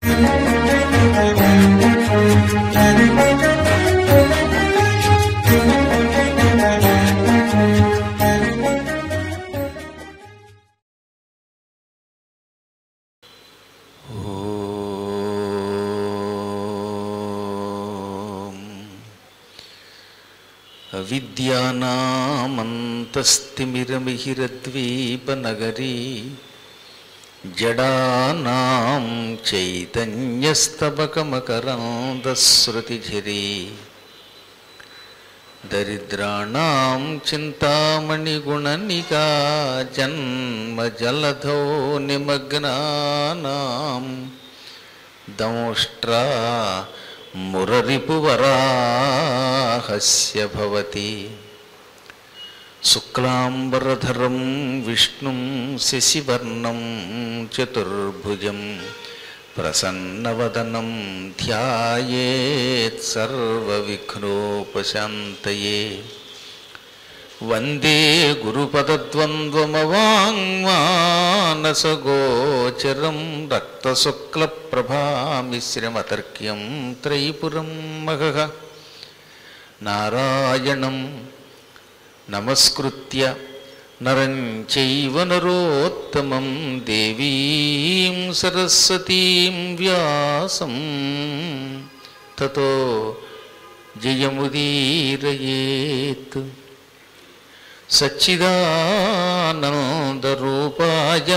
ఓం అవిద్యానామంతస్తిమిరమిహిరద్వీపనగరీ జడానాం చైతన్యస్తబకమకరాందశ్రుతిఝరీ దరిద్రాణం చింతామణిగుణనికా జన్మజలధో నిమగ్నానాం దంష్ట్రా మురరిపువరాహస్య భవతి శుక్లాంబరధరం విష్ణుం శశివర్ణం చతుర్భుజం ప్రసన్నవదనం ధ్యాయేత్ సర్వవిఘ్నోపశాంతయే వందే గురుపదద్వంద్వమవాङ्మానసగోచరం రక్తశుక్లప్రభామిశ్రమతర్క్యం త్రైపురం మగః నారాయణం నమస్కృత్య నరం చైవ నరోత్తమం దేవీం సరస్వతీం వ్యాసం తతో జయముదీరయేత్ సచ్చిదానందరూపాయ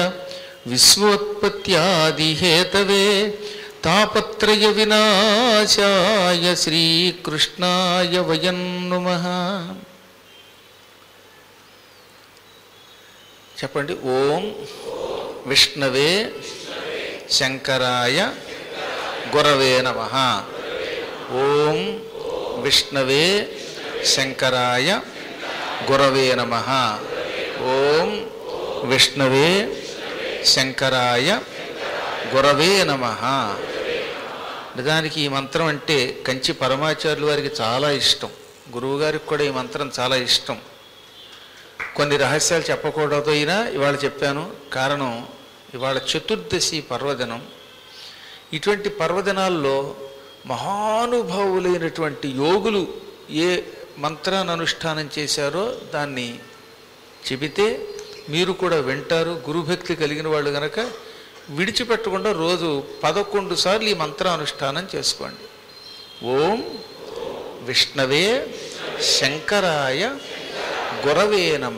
విశ్వోత్పత్యాదిహేతవే తాపత్రయ వినాశాయ శ్రీకృష్ణాయ వయం నుమః చెప్పండి ఓం విష్ణవే శంకరాయ గురవే నమ ఓం విష్ణవే శంకరాయ గురవే నమ ఓం విష్ణవే శంకరాయ గురవే నమ నిజానికి ఈ మంత్రం అంటే కంచి పరమాచార్యుల వారికి చాలా ఇష్టం గురువుగారికి కూడా ఈ మంత్రం చాలా ఇష్టం కొన్ని రహస్యాలు చెప్పకూడదు అయినా ఇవాళ చెప్పాను కారణం ఇవాళ చతుర్దశి పర్వదినం ఇటువంటి పర్వదినాల్లో మహానుభావులైనటువంటి యోగులు ఏ మంత్రాన్ని అనుష్ఠానం చేశారో దాన్ని చెబితే మీరు కూడా వింటారు గురుభక్తి కలిగిన వాళ్ళు గనక విడిచిపెట్టకుండా రోజు పదకొండు సార్లు ఈ మంత్రానుష్ఠానం చేసుకోండి ఓం విష్ణవే శంకరాయ గురవే నమ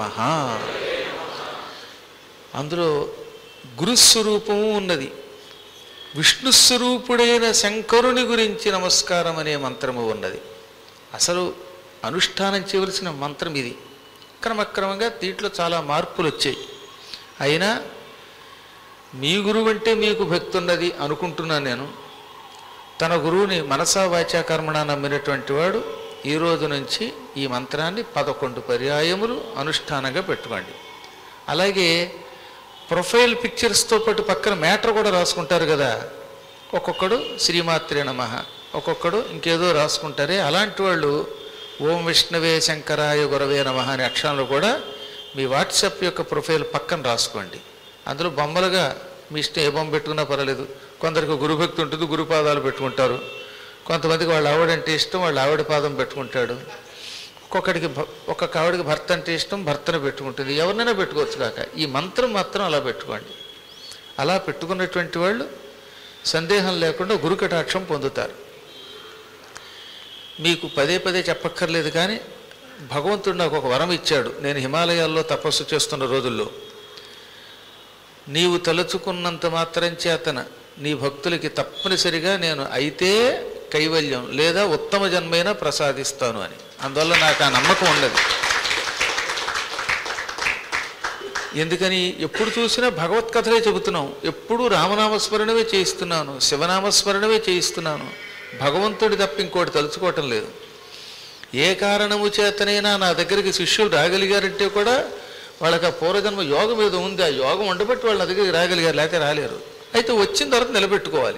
అందులో గురుస్వరూపము ఉన్నది విష్ణుస్వరూపుడైన శంకరుని గురించి నమస్కారం అనే మంత్రము ఉన్నది అసలు అనుష్ఠానం చేయవలసిన మంత్రం ఇది క్రమక్రమంగా దీంట్లో చాలా మార్పులు వచ్చాయి అయినా మీ గురువు అంటే మీకు భక్తి ఉన్నది అనుకుంటున్నాను నేను తన గురువుని మనసా వాచా కర్మణ నమ్మినటువంటి వాడు ఈ రోజు నుంచి ఈ మంత్రాన్ని పదకొండు పర్యాయములు అనుష్ఠానంగా పెట్టుకోండి అలాగే ప్రొఫైల్ పిక్చర్స్తో పాటు పక్కన మ్యాటర్ కూడా రాసుకుంటారు కదా ఒక్కొక్కడు శ్రీమాత్రే నమ ఒక్కొక్కడు ఇంకేదో రాసుకుంటారే అలాంటి వాళ్ళు ఓం విష్ణవే శంకరాయ గురవే నమ అనే అక్షరాలు కూడా మీ వాట్సాప్ యొక్క ప్రొఫైల్ పక్కన రాసుకోండి అందులో బొమ్మలుగా మీ ఇష్టం ఏ బొమ్మ పెట్టుకున్నా పర్వాలేదు కొందరికి గురుభక్తి ఉంటుంది గురుపాదాలు పెట్టుకుంటారు కొంతమందికి వాళ్ళ ఆవిడంటే ఇష్టం వాళ్ళ ఆవిడ పాదం పెట్టుకుంటాడు ఒక్కొక్కడికి భ- ఒక్కొక్క ఆవిడకి భర్త అంటే ఇష్టం భర్తను పెట్టుకుంటుంది ఎవరినైనా పెట్టుకోవచ్చు కాక ఈ మంత్రం మాత్రం అలా పెట్టుకోండి అలా పెట్టుకున్నటువంటి వాళ్ళు సందేహం లేకుండా గురు కటాక్షం పొందుతారు మీకు పదే పదే చెప్పక్కర్లేదు కానీ భగవంతుడు నాకు ఒక వరం ఇచ్చాడు నేను హిమాలయాల్లో తపస్సు చేస్తున్న రోజుల్లో నీవు తలుచుకున్నంత మాత్రం చేతన నీ భక్తులకి తప్పనిసరిగా నేను అయితే కైవల్యం లేదా ఉత్తమ జన్మైనా ప్రసాదిస్తాను అని అందువల్ల నాకు ఆ నమ్మకం ఉన్నది ఎందుకని ఎప్పుడు చూసినా భగవత్ కథలే చెబుతున్నాం ఎప్పుడు రామనామస్మరణమే చేయిస్తున్నాను శివనామస్మరణమే చేయిస్తున్నాను భగవంతుడి తప్ప ఇంకోటి తలుచుకోవటం లేదు ఏ కారణము చేతనైనా నా దగ్గరికి శిష్యులు రాగలిగారంటే కూడా వాళ్ళకి ఆ పూర్వజన్మ యోగం ఏదో ఉంది ఆ యోగం ఉండబట్టి వాళ్ళ నా దగ్గరికి రాగలిగారు లేకపోతే రాలేరు అయితే వచ్చిన తర్వాత నిలబెట్టుకోవాలి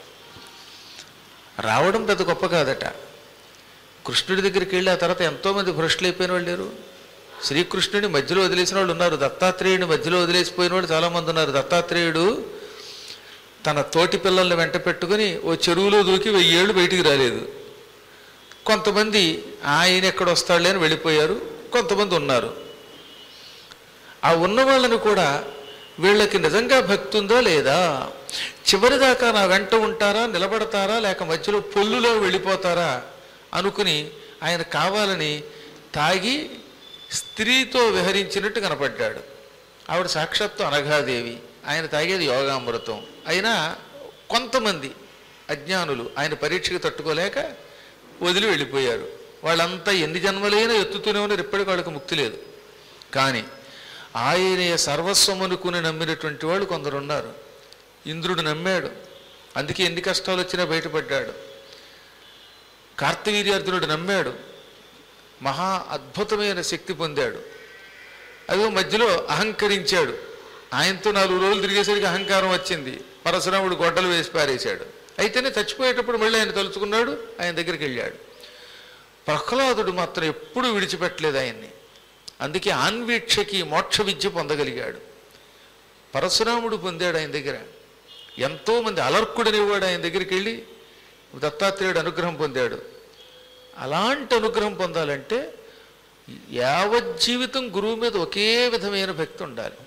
రావడం పెద్ద గొప్ప కాదట కృష్ణుడి దగ్గరికి వెళ్ళి ఆ తర్వాత ఎంతోమంది భ్రష్టులు అయిపోయిన వాళ్ళు లేరు శ్రీకృష్ణుడిని మధ్యలో వదిలేసిన వాళ్ళు ఉన్నారు దత్తాత్రేయుడిని మధ్యలో వదిలేసిపోయిన వాళ్ళు చాలామంది ఉన్నారు దత్తాత్రేయుడు తన తోటి పిల్లల్ని వెంట పెట్టుకుని ఓ చెరువులో దూకి వెయ్యేళ్ళు బయటికి రాలేదు కొంతమంది ఆయన ఎక్కడ వస్తాడులే అని వెళ్ళిపోయారు కొంతమంది ఉన్నారు ఆ ఉన్న వాళ్ళని కూడా వీళ్ళకి నిజంగా భక్తి ఉందా లేదా చివరిదాకా నా వెంట ఉంటారా నిలబడతారా లేక మధ్యలో పొల్లులో వెళ్ళిపోతారా అనుకుని ఆయన కావాలని తాగి స్త్రీతో విహరించినట్టు కనపడ్డాడు ఆవిడ సాక్షాత్తు అనఘాదేవి ఆయన తాగేది యోగామృతం అయినా కొంతమంది అజ్ఞానులు ఆయన పరీక్షకు తట్టుకోలేక వదిలి వెళ్ళిపోయారు వాళ్ళంతా ఎన్ని జన్మలైనా ఎత్తుతూనే ఉన్నారు ఇప్పటికి వాళ్ళకి ముక్తి లేదు కానీ ఆయనే సర్వస్వం అనుకుని నమ్మినటువంటి వాళ్ళు కొందరు ఉన్నారు ఇంద్రుడు నమ్మాడు అందుకే ఎన్ని కష్టాలు వచ్చినా బయటపడ్డాడు కార్తవీర్యార్జునుడు నమ్మాడు మహా అద్భుతమైన శక్తి పొందాడు అదో మధ్యలో అహంకరించాడు ఆయనతో నాలుగు రోజులు తిరిగేసరికి అహంకారం వచ్చింది పరశురాముడు గొడ్డలు వేసి పారేశాడు అయితేనే చచ్చిపోయేటప్పుడు మళ్ళీ ఆయన తలుచుకున్నాడు ఆయన దగ్గరికి వెళ్ళాడు ప్రహ్లాదుడు మాత్రం ఎప్పుడూ విడిచిపెట్టలేదు ఆయన్ని అందుకే ఆన్వీక్షకి మోక్ష విద్య పొందగలిగాడు పరశురాముడు పొందాడు ఆయన దగ్గర ఎంతోమంది అలర్కుడనేవాడు ఆయన దగ్గరికి వెళ్ళి దత్తాత్రేయుడు అనుగ్రహం పొందాడు అలాంటి అనుగ్రహం పొందాలంటే యావజ్జీవితం గురువు మీద ఒకే విధమైన భక్తి ఉండాలి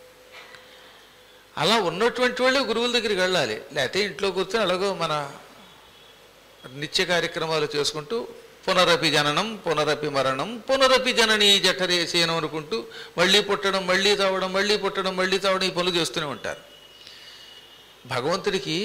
అలా ఉన్నటువంటి వాళ్ళే గురువుల దగ్గరికి వెళ్ళాలి లేకపోతే ఇంట్లో కూర్చొని అలాగో మన నిత్య కార్యక్రమాలు చేసుకుంటూ పునరపి జననం పునరపి మరణం పునరపి జనని జఠరే సేనం అనుకుంటూ మళ్ళీ పుట్టడం మళ్ళీ తావడం మళ్ళీ పుట్టడం మళ్ళీ తావడం ఈ పనులు చేస్తూనే ఉంటారు భగవంతుడికి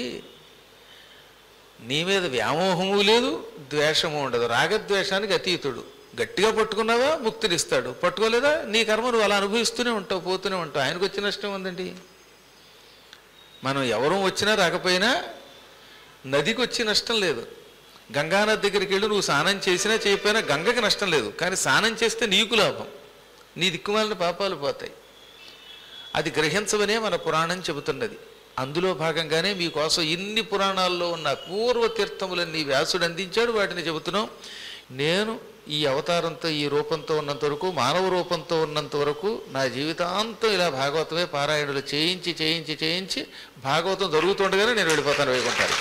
నీ మీద వ్యామోహము లేదు ద్వేషము ఉండదు రాగద్వేషానికి అతీతుడు గట్టిగా పట్టుకున్నావా ముక్తినిస్తాడు పట్టుకోలేదా నీ కర్మ నువ్వు అలా అనుభవిస్తూనే ఉంటావు పోతూనే ఉంటావు ఆయనకు వచ్చిన నష్టం ఉందండి మనం ఎవరు వచ్చినా రాకపోయినా నదికి వచ్చి నష్టం లేదు గంగానది దగ్గరికి వెళ్ళి నువ్వు స్నానం చేసినా చేయకపోయినా గంగకి నష్టం లేదు కానీ స్నానం చేస్తే నీకు లాభం నీ దిక్కుమాలిన పాపాలు పోతాయి అది గ్రహించవనే మన పురాణం చెబుతున్నది అందులో భాగంగానే మీకోసం ఇన్ని పురాణాల్లో ఉన్న పూర్వ తీర్థములన్నీ వ్యాసుడు అందించాడు వాటిని చెబుతున్నాం నేను ఈ అవతారంతో ఈ రూపంతో ఉన్నంత వరకు మానవ రూపంతో ఉన్నంత వరకు నా జీవితాంతం ఇలా భాగవతమే పారాయణులు చేయించి చేయించి చేయించి భాగవతం జరుగుతుండగానే నేను వెళ్ళిపోతాను వైకుంఠాలు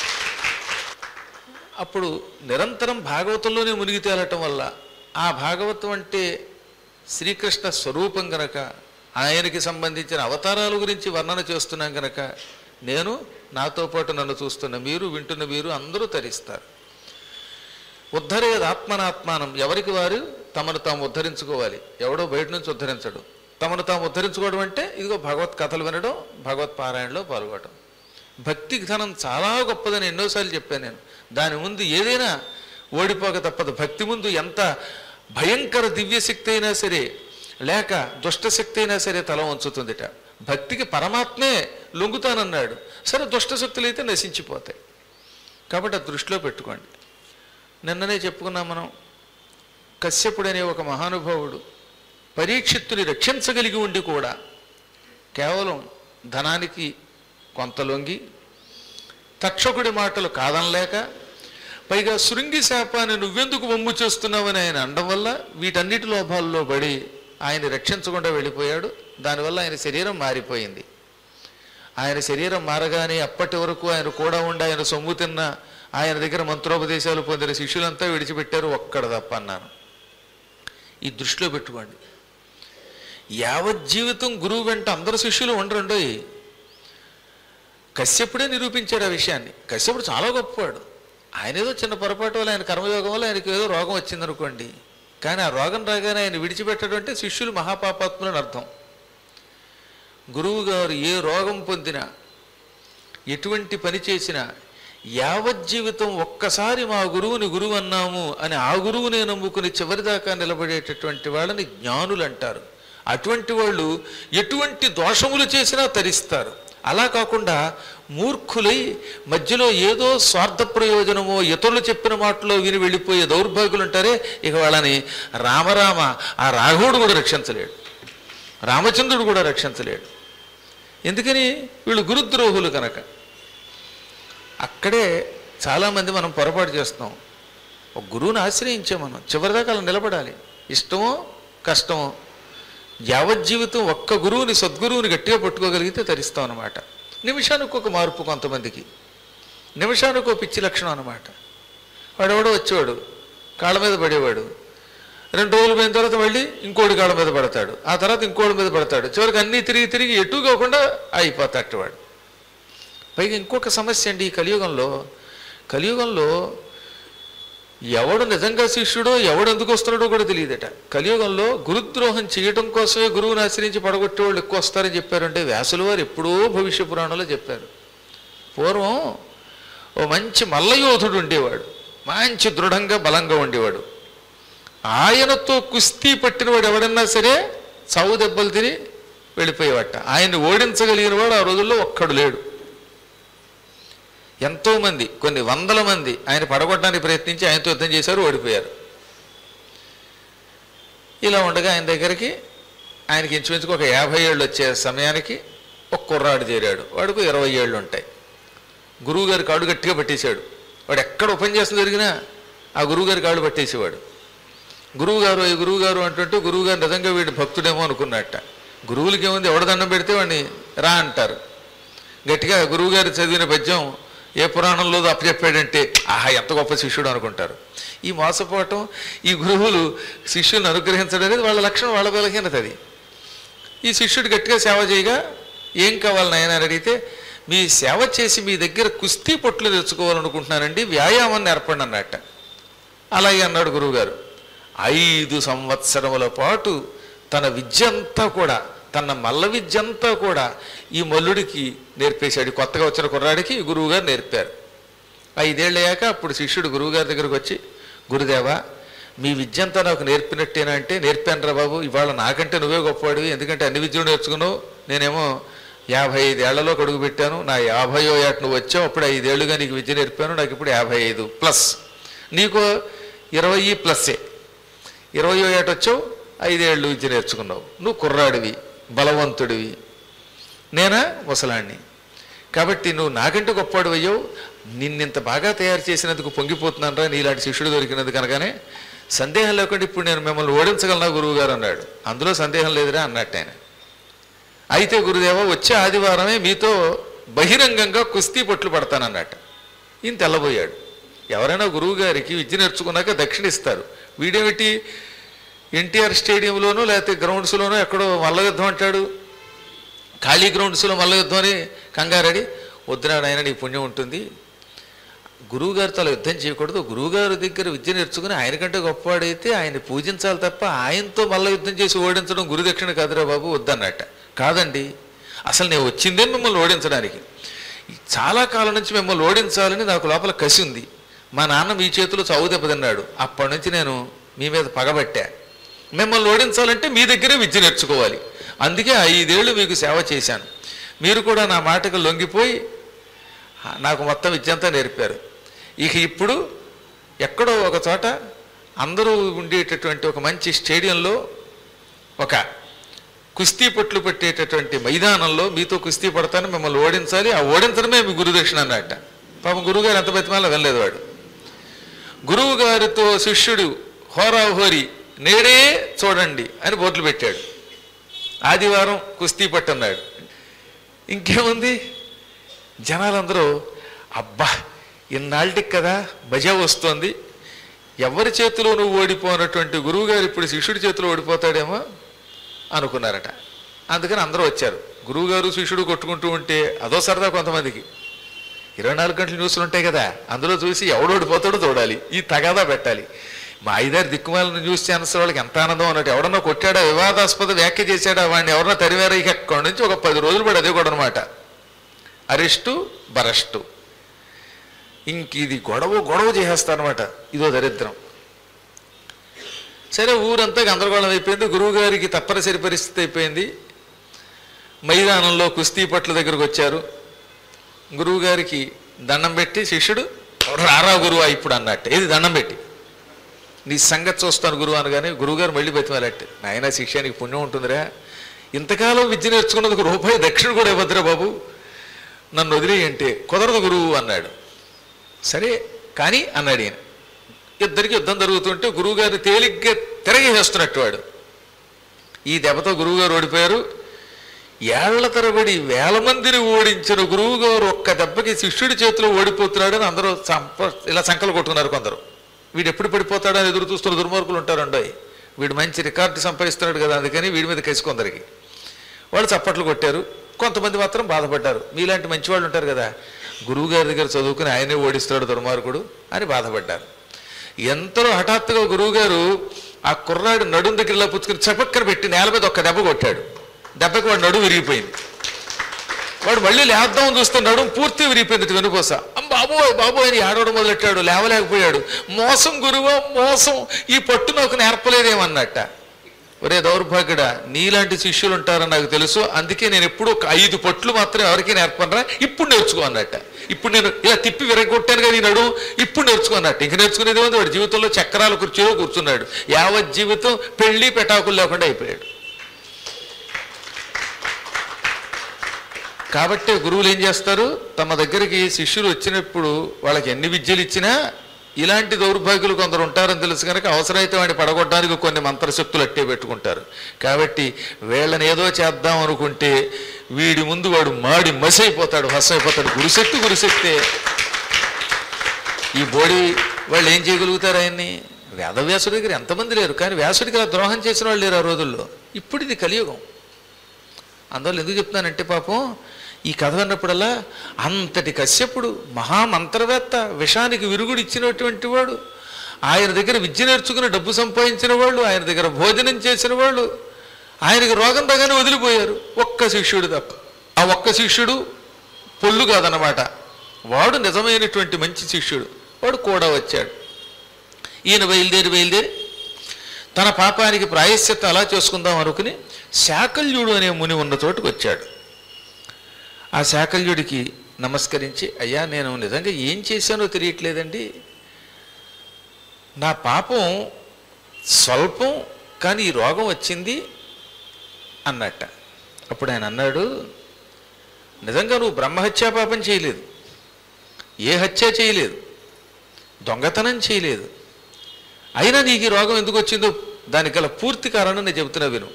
అప్పుడు నిరంతరం భాగవతంలోనే మునిగి తేలటం వల్ల ఆ భాగవతం అంటే శ్రీకృష్ణ స్వరూపం గనక ఆయనకి సంబంధించిన అవతారాల గురించి వర్ణన చేస్తున్నాం గనక నేను నాతో పాటు నన్ను చూస్తున్న మీరు వింటున్న మీరు అందరూ తరిస్తారు ఉద్ధరేది ఆత్మనాత్మానం ఎవరికి వారు తమను తాము ఉద్ధరించుకోవాలి ఎవడో బయట నుంచి ఉద్ధరించడు తమను తాము ఉద్ధరించుకోవడం అంటే ఇదిగో భగవత్ కథలు వినడం భగవత్ పారాయణలో పాల్గొనడం భక్తి ధనం చాలా గొప్పదని ఎన్నోసార్లు చెప్పాను నేను దాని ముందు ఏదైనా ఓడిపోక తప్పదు భక్తి ముందు ఎంత భయంకర దివ్యశక్తి అయినా సరే లేక దుష్టశక్తి అయినా సరే తల వంచుతుందిట భక్తికి పరమాత్మే లొంగుతానన్నాడు సరే దుష్టశక్తులు అయితే నశించిపోతాయి కాబట్టి అది దృష్టిలో పెట్టుకోండి నిన్ననే చెప్పుకున్నాం మనం కశ్యపుడనే ఒక మహానుభావుడు పరీక్షిత్తుని రక్షించగలిగి ఉండి కూడా కేవలం ధనానికి కొంత లొంగి తక్షకుడి మాటలు కాదనలేక పైగా శృంగి శాపాన్ని నువ్వెందుకు వమ్ము చేస్తున్నావని ఆయన అనడం వల్ల వీటన్నిటి లోపాల్లో పడి ఆయన రక్షించకుండా వెళ్ళిపోయాడు దానివల్ల ఆయన శరీరం మారిపోయింది ఆయన శరీరం మారగానే అప్పటి వరకు ఆయన కూడా ఉండి ఆయన సొమ్ము తిన్న ఆయన దగ్గర మంత్రోపదేశాలు పొందిన శిష్యులంతా విడిచిపెట్టారు ఒక్కడ తప్ప అన్నాను ఈ దృష్టిలో పెట్టుకోండి యావజ్జీవితం గురువు వెంట అందరు శిష్యులు ఉండరండోయ్ కశ్యపుడే నిరూపించాడు ఆ విషయాన్ని కశ్యపుడు చాలా గొప్పవాడు ఆయన ఏదో చిన్న పొరపాటు వల్ల ఆయన కర్మయోగం వల్ల ఆయనకి ఏదో రోగం వచ్చిందనుకోండి కానీ ఆ రోగం రాగానే ఆయన విడిచిపెట్టడం అంటే శిష్యులు మహాపాపాత్ములని అర్థం గురువు గారు ఏ రోగం పొందినా ఎటువంటి పని చేసినా యావజ్జీవితం ఒక్కసారి మా గురువుని గురువు అన్నాము అని ఆ గురువునే నమ్ముకుని చివరిదాకా నిలబడేటటువంటి వాళ్ళని జ్ఞానులు అంటారు అటువంటి వాళ్ళు ఎటువంటి దోషములు చేసినా తరిస్తారు అలా కాకుండా మూర్ఖులై మధ్యలో ఏదో స్వార్థ ప్రయోజనమో ఇతరులు చెప్పిన మాటలో విని వెళ్ళిపోయే దౌర్భాగ్యులు ఉంటారే ఇక వాళ్ళని రామరామ ఆ రాఘవుడు కూడా రక్షించలేడు రామచంద్రుడు కూడా రక్షించలేడు ఎందుకని వీళ్ళు గురుద్రోహులు కనుక అక్కడే చాలామంది మనం పొరపాటు చేస్తాం ఒక గురువుని ఆశ్రయించాం మనం చివరిదాకా అలా నిలబడాలి ఇష్టమో కష్టమో యావజ్జీవితం ఒక్క గురువుని సద్గురువుని గట్టిగా పట్టుకోగలిగితే తరిస్తాం అనమాట నిమిషానికి ఒక మార్పు కొంతమందికి నిమిషానికి ఒక పిచ్చి లక్షణం అనమాట వాడెవడో వచ్చేవాడు కాళ్ళ మీద పడేవాడు రెండు రోజులు పోయిన తర్వాత మళ్ళీ ఇంకోటి కాళ్ళ మీద పడతాడు ఆ తర్వాత ఇంకోటి మీద పడతాడు చివరికి అన్నీ తిరిగి తిరిగి ఎటు కాకుండా అయిపోతాడు వాడు పైగా ఇంకొక సమస్య అండి ఈ కలియుగంలో కలియుగంలో ఎవడు నిజంగా శిష్యుడో ఎవడు ఎందుకు వస్తున్నాడో కూడా తెలియదట కలియుగంలో గురుద్రోహం చేయడం కోసమే గురువుని ఆశ్రయించి పడగొట్టే వాళ్ళు ఎక్కువ వస్తారని చెప్పారంటే వ్యాసుల వారు ఎప్పుడో భవిష్య పురాణంలో చెప్పారు పూర్వం ఓ మంచి మల్లయోధుడు ఉండేవాడు మంచి దృఢంగా బలంగా ఉండేవాడు ఆయనతో కుస్తీ పట్టినవాడు ఎవడన్నా సరే చావు దెబ్బలు తిని వెళ్ళిపోయేవాట ఆయన్ని ఓడించగలిగిన వాడు ఆ రోజుల్లో ఒక్కడు లేడు ఎంతోమంది కొన్ని వందల మంది ఆయన పడగొట్టడానికి ప్రయత్నించి ఆయనతో యుద్ధం చేశారు ఓడిపోయారు ఇలా ఉండగా ఆయన దగ్గరికి ఆయనకి ఇంచుమించుకు ఒక యాభై ఏళ్ళు వచ్చే సమయానికి ఒక కుర్రాడు చేరాడు వాడికి ఇరవై ఏళ్ళు ఉంటాయి గురువుగారి కాడు గట్టిగా పట్టేశాడు వాడు ఎక్కడ ఉపన్యాసం జరిగినా ఆ గురువుగారి కాళ్ళు పట్టేసేవాడు గురువుగారు ఈ గురువుగారు అంటుంటే గురువుగారు నిజంగా వీడు భక్తుడేమో అనుకున్నట్ట గురువులకి ఏముంది ఎవడ దండం పెడితే వాడిని రా అంటారు గట్టిగా గురువుగారు చదివిన పద్యం ఏ పురాణంలో అప్పచెప్పాడంటే ఆహా ఎంత గొప్ప శిష్యుడు అనుకుంటారు ఈ మోసపోవటం ఈ గురువులు శిష్యుల్ని అనుగ్రహించడం అనేది వాళ్ళ లక్షణం వాళ్ళ బలహీనత అది ఈ శిష్యుడు గట్టిగా సేవ చేయగా ఏం కావాలి నాయన అని అడిగితే మీ సేవ చేసి మీ దగ్గర కుస్తీ పొట్లు తెచ్చుకోవాలనుకుంటున్నానండి వ్యాయామం నేర్పండి అన్నట్ట అలాగే అన్నాడు గురువుగారు ఐదు సంవత్సరముల పాటు తన విద్య అంతా కూడా తన మల్ల విద్య అంతా కూడా ఈ మల్లుడికి నేర్పేశాడు ఈ కొత్తగా వచ్చిన కుర్రాడికి ఈ గురువుగారు నేర్పారు ఐదేళ్ళు అయ్యాక అప్పుడు శిష్యుడు గురువుగారి దగ్గరకు వచ్చి గురుదేవా మీ విద్య అంతా నాకు నేర్పినట్టేనా అంటే నేర్పానురా బాబు ఇవాళ నాకంటే నువ్వే గొప్పవాడివి ఎందుకంటే అన్ని విద్యలు నేర్చుకున్నావు నేనేమో యాభై ఐదు ఏళ్లలో కడుగు పెట్టాను నా యాభైయో ఏట నువ్వు వచ్చావు అప్పుడు ఐదేళ్లుగా నీకు విద్య నేర్పాను నాకు ఇప్పుడు యాభై ఐదు ప్లస్ నీకు ఇరవై ప్లస్సే ఇరవయో ఏట వచ్చావు ఐదేళ్ళు విద్య నేర్చుకున్నావు నువ్వు కుర్రాడివి బలవంతుడివి నేనా ముసలాణ్ణి కాబట్టి నువ్వు నాకంటే గొప్పవాడు అయ్యావు నిన్నింత బాగా తయారు చేసినందుకు పొంగిపోతున్నాను రా నీలాంటి శిష్యుడు దొరికినందుకు కనుకనే సందేహం లేకుండా ఇప్పుడు నేను మిమ్మల్ని ఓడించగలనా గురువు గారు అన్నాడు అందులో సందేహం లేదురా అన్నట్టు ఆయన అయితే గురుదేవ వచ్చే ఆదివారమే మీతో బహిరంగంగా కుస్తీ పట్లు పడతానన్నట్టు ఈయన తెల్లబోయాడు ఎవరైనా గురువు గారికి విద్య నేర్చుకున్నాక దక్షిణ ఇస్తారు వీడేమిటి ఎన్టీఆర్ స్టేడియంలోనూ లేకపోతే గ్రౌండ్స్లోనూ ఎక్కడో మల్ల యుద్ధం అంటాడు ఖాళీ గ్రౌండ్స్లో మల్ల యుద్ధం అని కంగారడి వద్దునాడు ఆయన నీకు పుణ్యం ఉంటుంది గురువుగారితో అలా యుద్ధం చేయకూడదు గురువుగారి దగ్గర విద్య నేర్చుకుని ఆయన కంటే గొప్పవాడైతే ఆయన పూజించాలి తప్ప ఆయనతో మల్ల యుద్ధం చేసి ఓడించడం గురుదక్షిణ కాదురా బాబు వద్దన్నట్ట కాదండి అసలు నేను వచ్చిందే మిమ్మల్ని ఓడించడానికి చాలా కాలం నుంచి మిమ్మల్ని ఓడించాలని నాకు లోపల కసి ఉంది మా నాన్న మీ చేతిలో చావు దెబ్బతిన్నాడు అప్పటి నుంచి నేను మీ మీద పగబట్టా మిమ్మల్ని ఓడించాలంటే మీ దగ్గరే విద్య నేర్చుకోవాలి అందుకే ఐదేళ్లు మీకు సేవ చేశాను మీరు కూడా నా మాటకు లొంగిపోయి నాకు మొత్తం విద్యంతా నేర్పారు ఇక ఇప్పుడు ఎక్కడో ఒక చోట అందరూ ఉండేటటువంటి ఒక మంచి స్టేడియంలో ఒక కుస్తీ పట్లు పెట్టేటటువంటి మైదానంలో మీతో కుస్తీ పడతాను మిమ్మల్ని ఓడించాలి ఆ ఓడించడమే మీ గురుదక్షిణ అన్నట్ట పాపం గురువుగారు ఎంత బతిమాలో వెళ్ళలేదు వాడు గురువు గారితో శిష్యుడు హోరాహోరి నేడే చూడండి అని బోర్డులు పెట్టాడు ఆదివారం కుస్తీ పట్టన్నాడు ఇంకేముంది జనాలందరూ అబ్బా ఇన్నాళ్ళకి కదా మజా వస్తోంది ఎవరి చేతిలో నువ్వు ఓడిపోనటువంటి గురువుగారు ఇప్పుడు శిష్యుడి చేతిలో ఓడిపోతాడేమో అనుకున్నారట అందుకని అందరూ వచ్చారు గురువుగారు శిష్యుడు కొట్టుకుంటూ ఉంటే అదో సరదా కొంతమందికి ఇరవై నాలుగు గంటలు న్యూస్లు ఉంటాయి కదా అందులో చూసి ఎవడు ఓడిపోతాడో చూడాలి ఈ తగాదా పెట్టాలి మా ఐదారు దిక్కుమాలను న్యూస్ ఛానల్స్ వాళ్ళకి ఎంత ఆనందం అన్నట్టు ఎవడన్నా కొట్టాడా వివాదాస్పద వ్యాఖ్య చేశాడా వాడిని ఎవరన్నా తరివారా ఇక అక్కడి నుంచి ఒక పది రోజులు పడి అదే కూడా అనమాట అరెస్టు బరస్టు ఇంక ఇది గొడవ గొడవ చేసేస్తారనమాట ఇదో దరిద్రం సరే ఊరంతా గందరగోళం అయిపోయింది గురువుగారికి తప్పనిసరి పరిస్థితి అయిపోయింది మైదానంలో కుస్తీ పట్ల దగ్గరకు వచ్చారు గురువుగారికి దండం పెట్టి శిష్యుడు రారా గురువు ఇప్పుడు అన్నట్టు ఏది దండం పెట్టి నీ సంగతి చూస్తాను గురువు అనగానే గురువుగారు మళ్ళీ బతిమాలట్టు నాయన శిష్యానికి పుణ్యం ఉంటుందిరా ఇంతకాలం విద్య నేర్చుకున్నందుకు రూపాయి దక్షిణ కూడా ఇవ్వద్దురా బాబు నన్ను వదిలేయి అంటే కుదరదు గురువు అన్నాడు సరే కానీ అన్నాడు ఈయన ఇద్దరికి యుద్ధం జరుగుతుంటే గురువుగారిని తేలిగ్గా తిరగేసేస్తున్నట్టు వాడు ఈ దెబ్బతో గురువుగారు ఓడిపోయారు ఏళ్ల తరబడి వేల మందిని ఓడించిన గురువు గారు ఒక్క దెబ్బకి శిష్యుడి చేతిలో ఓడిపోతున్నాడని అందరూ సంప ఇలా సంకలు కొట్టుకున్నారు కొందరు వీడు ఎప్పుడు పడిపోతాడని ఎదురు చూస్తున్న దుర్మార్గులు ఉంటారండోయ్ వీడు మంచి రికార్డు సంపాదిస్తున్నాడు కదా అందుకని వీడి మీద కేసు కొందరికి వాళ్ళు చప్పట్లు కొట్టారు కొంతమంది మాత్రం బాధపడ్డారు మీలాంటి మంచి వాళ్ళు ఉంటారు కదా గురువు గారి దగ్గర చదువుకుని ఆయనే ఓడిస్తాడు దుర్మార్గుడు అని బాధపడ్డారు ఎంతలో హఠాత్తుగా గురువుగారు ఆ కుర్రాడు నడుం దగ్గర ఇలా పుచ్చుకుని చపక్కన పెట్టి నేల మీద ఒక్క దెబ్బ కొట్టాడు దెబ్బకి వాడు నడుము విరిగిపోయింది వాడు మళ్ళీ లేద్దామని చూస్తే నడుము పూర్తి విరిగిపోయింది వెనుకోస అమ్మ బాబోయ్ బాబోయ్ అని ఆడవడం మొదలెట్టాడు లేవలేకపోయాడు మోసం గురువా మోసం ఈ పట్టు నాకు నేర్పలేదేమన్నట్ట ఒరే దౌర్భాగ్యుడా నీలాంటి శిష్యులు ఉంటారని నాకు తెలుసు అందుకే నేను ఎప్పుడు ఒక ఐదు పట్లు మాత్రం ఎవరికి నేర్పనరా ఇప్పుడు నేర్చుకో అన్నట్ట ఇప్పుడు నేను ఇలా తిప్పి విరగొట్టాను కానీ నడు ఇప్పుడు నేర్చుకో అన్నట్టు ఇంక నేర్చుకునేది ఉంది వాడి జీవితంలో చక్రాల కుర్చీలో కూర్చున్నాడు యావత్ జీవితం పెళ్లి పెటాకులు లేకుండా అయిపోయాడు కాబట్టి గురువులు ఏం చేస్తారు తమ దగ్గరికి శిష్యులు వచ్చినప్పుడు వాళ్ళకి ఎన్ని విద్యలు ఇచ్చినా ఇలాంటి దౌర్భాగ్యులు కొందరు ఉంటారని తెలుసు కనుక అవసరమైతే వాడిని పడగొట్టడానికి కొన్ని మంత్రశక్తులు అట్టే పెట్టుకుంటారు కాబట్టి వీళ్ళని ఏదో చేద్దాం అనుకుంటే వీడి ముందు వాడు మాడి మసైపోతాడు అయిపోతాడు గురుశక్తి గురుశక్తే ఈ బోడి వాళ్ళు ఏం చేయగలుగుతారు ఆయన్ని వేదవ్యాసుడి దగ్గర ఎంతమంది లేరు కానీ వ్యాసుడికి అలా ద్రోహం చేసిన వాళ్ళు లేరు ఆ రోజుల్లో ఇప్పుడు ఇది కలియుగం అందువల్ల ఎందుకు చెప్తున్నానంటే పాపం ఈ కథ విన్నప్పుడల్లా అంతటి కశ్యపుడు మహామంత్రవేత్త విషానికి విరుగుడు ఇచ్చినటువంటి వాడు ఆయన దగ్గర విద్య నేర్చుకుని డబ్బు సంపాదించిన వాళ్ళు ఆయన దగ్గర భోజనం చేసిన వాళ్ళు ఆయనకి రోగం రాగానే వదిలిపోయారు ఒక్క శిష్యుడు తప్ప ఆ ఒక్క శిష్యుడు పొల్లు కాదనమాట వాడు నిజమైనటువంటి మంచి శిష్యుడు వాడు కూడా వచ్చాడు ఈయన బయలుదేరి బయలుదేరి తన పాపానికి ప్రాయశ్చిత్తం అలా చేసుకుందాం అనుకుని శాకల్యుడు అనే ముని ఉన్న చోటుకు వచ్చాడు ఆ శాకల్యుడికి నమస్కరించి అయ్యా నేను నిజంగా ఏం చేశానో తెలియట్లేదండి నా పాపం స్వల్పం కానీ ఈ రోగం వచ్చింది అన్నట్ట అప్పుడు ఆయన అన్నాడు నిజంగా నువ్వు బ్రహ్మహత్యా పాపం చేయలేదు ఏ హత్య చేయలేదు దొంగతనం చేయలేదు అయినా నీకు ఈ రోగం ఎందుకు వచ్చిందో దానికి గల పూర్తి కారణం నేను చెబుతున్నా విను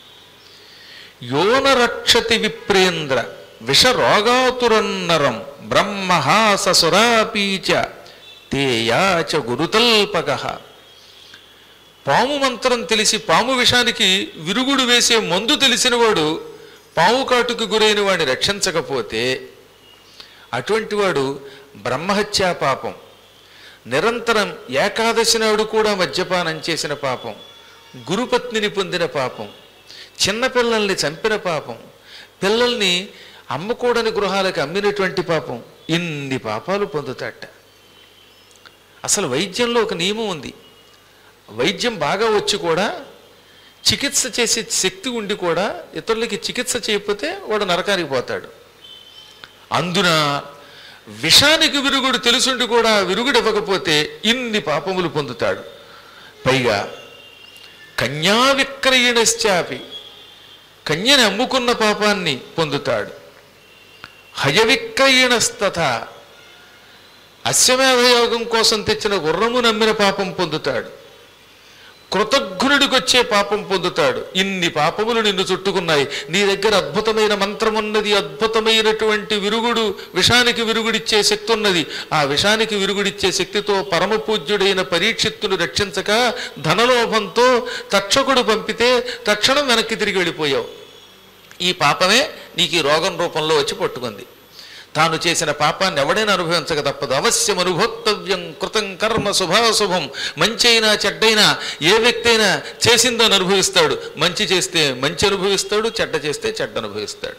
యోన రక్షతి విప్రేంద్ర విషరోగాతురన్నరం బ్రహ్మహాస సురాపీచ తేయాచ గురుతల్పక పాము మంత్రం తెలిసి పాము విషానికి విరుగుడు వేసే మందు తెలిసినవాడు పాము కాటుకు గురైన వాడిని రక్షించకపోతే అటువంటి వాడు బ్రహ్మహత్యా పాపం నిరంతరం ఏకాదశి నాడు కూడా మద్యపానం చేసిన పాపం గురుపత్నిని పొందిన పాపం చిన్నపిల్లల్ని చంపిన పాపం పిల్లల్ని అమ్మకూడని గృహాలకు అమ్మినటువంటి పాపం ఇన్ని పాపాలు పొందుతాట అసలు వైద్యంలో ఒక నియమం ఉంది వైద్యం బాగా వచ్చి కూడా చికిత్స చేసే శక్తి ఉండి కూడా ఇతరులకి చికిత్స చేయకపోతే వాడు నరకానికి పోతాడు అందున విషానికి విరుగుడు తెలుసుండి కూడా విరుగుడు ఇవ్వకపోతే ఇన్ని పాపములు పొందుతాడు పైగా కన్యా విక్రయణశ్చాపి కన్యని అమ్ముకున్న పాపాన్ని పొందుతాడు హయ విక్రయణస్తథ అశ్వమేధయోగం కోసం తెచ్చిన గుర్రము నమ్మిన పాపం పొందుతాడు కృతజ్ఞుడికి వచ్చే పాపం పొందుతాడు ఇన్ని పాపములు నిన్ను చుట్టుకున్నాయి నీ దగ్గర అద్భుతమైన మంత్రం ఉన్నది అద్భుతమైనటువంటి విరుగుడు విషానికి విరుగుడిచ్చే శక్తి ఉన్నది ఆ విషానికి విరుగుడిచ్చే శక్తితో పరమ పూజ్యుడైన పరీక్షిత్తును రక్షించక ధనలోభంతో తక్షకుడు పంపితే తక్షణం వెనక్కి తిరిగి వెళ్ళిపోయావు ఈ పాపమే నీకు ఈ రోగం రూపంలో వచ్చి పట్టుకుంది తాను చేసిన పాపాన్ని ఎవడైనా అనుభవించక తప్పదు అవశ్యం అనుభోక్తవ్యం కృతం కర్మ శుభాశుభం మంచి అయినా చెడ్డైనా ఏ వ్యక్తి అయినా చేసిందని అనుభవిస్తాడు మంచి చేస్తే మంచి అనుభవిస్తాడు చెడ్డ చేస్తే చెడ్డ అనుభవిస్తాడు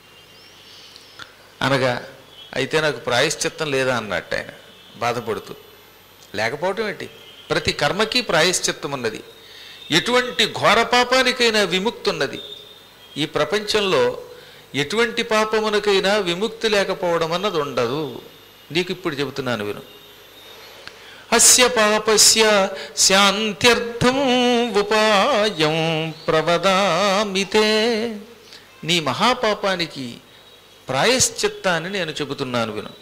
అనగా అయితే నాకు ప్రాయశ్చిత్తం లేదా అన్నట్టు ఆయన బాధపడుతూ లేకపోవటం ఏంటి ప్రతి కర్మకి ప్రాయశ్చిత్తం ఉన్నది ఎటువంటి ఘోర పాపానికైనా విముక్తి ఉన్నది ఈ ప్రపంచంలో ఎటువంటి పాపమునకైనా విముక్తి లేకపోవడం అన్నది ఉండదు నీకు ఇప్పుడు చెబుతున్నాను విను అస్య పాపస్య శాంత్యర్థం ఉపాయం ప్రవదామితే నీ మహాపాపానికి ప్రాయశ్చిత్తాన్ని నేను చెబుతున్నాను విను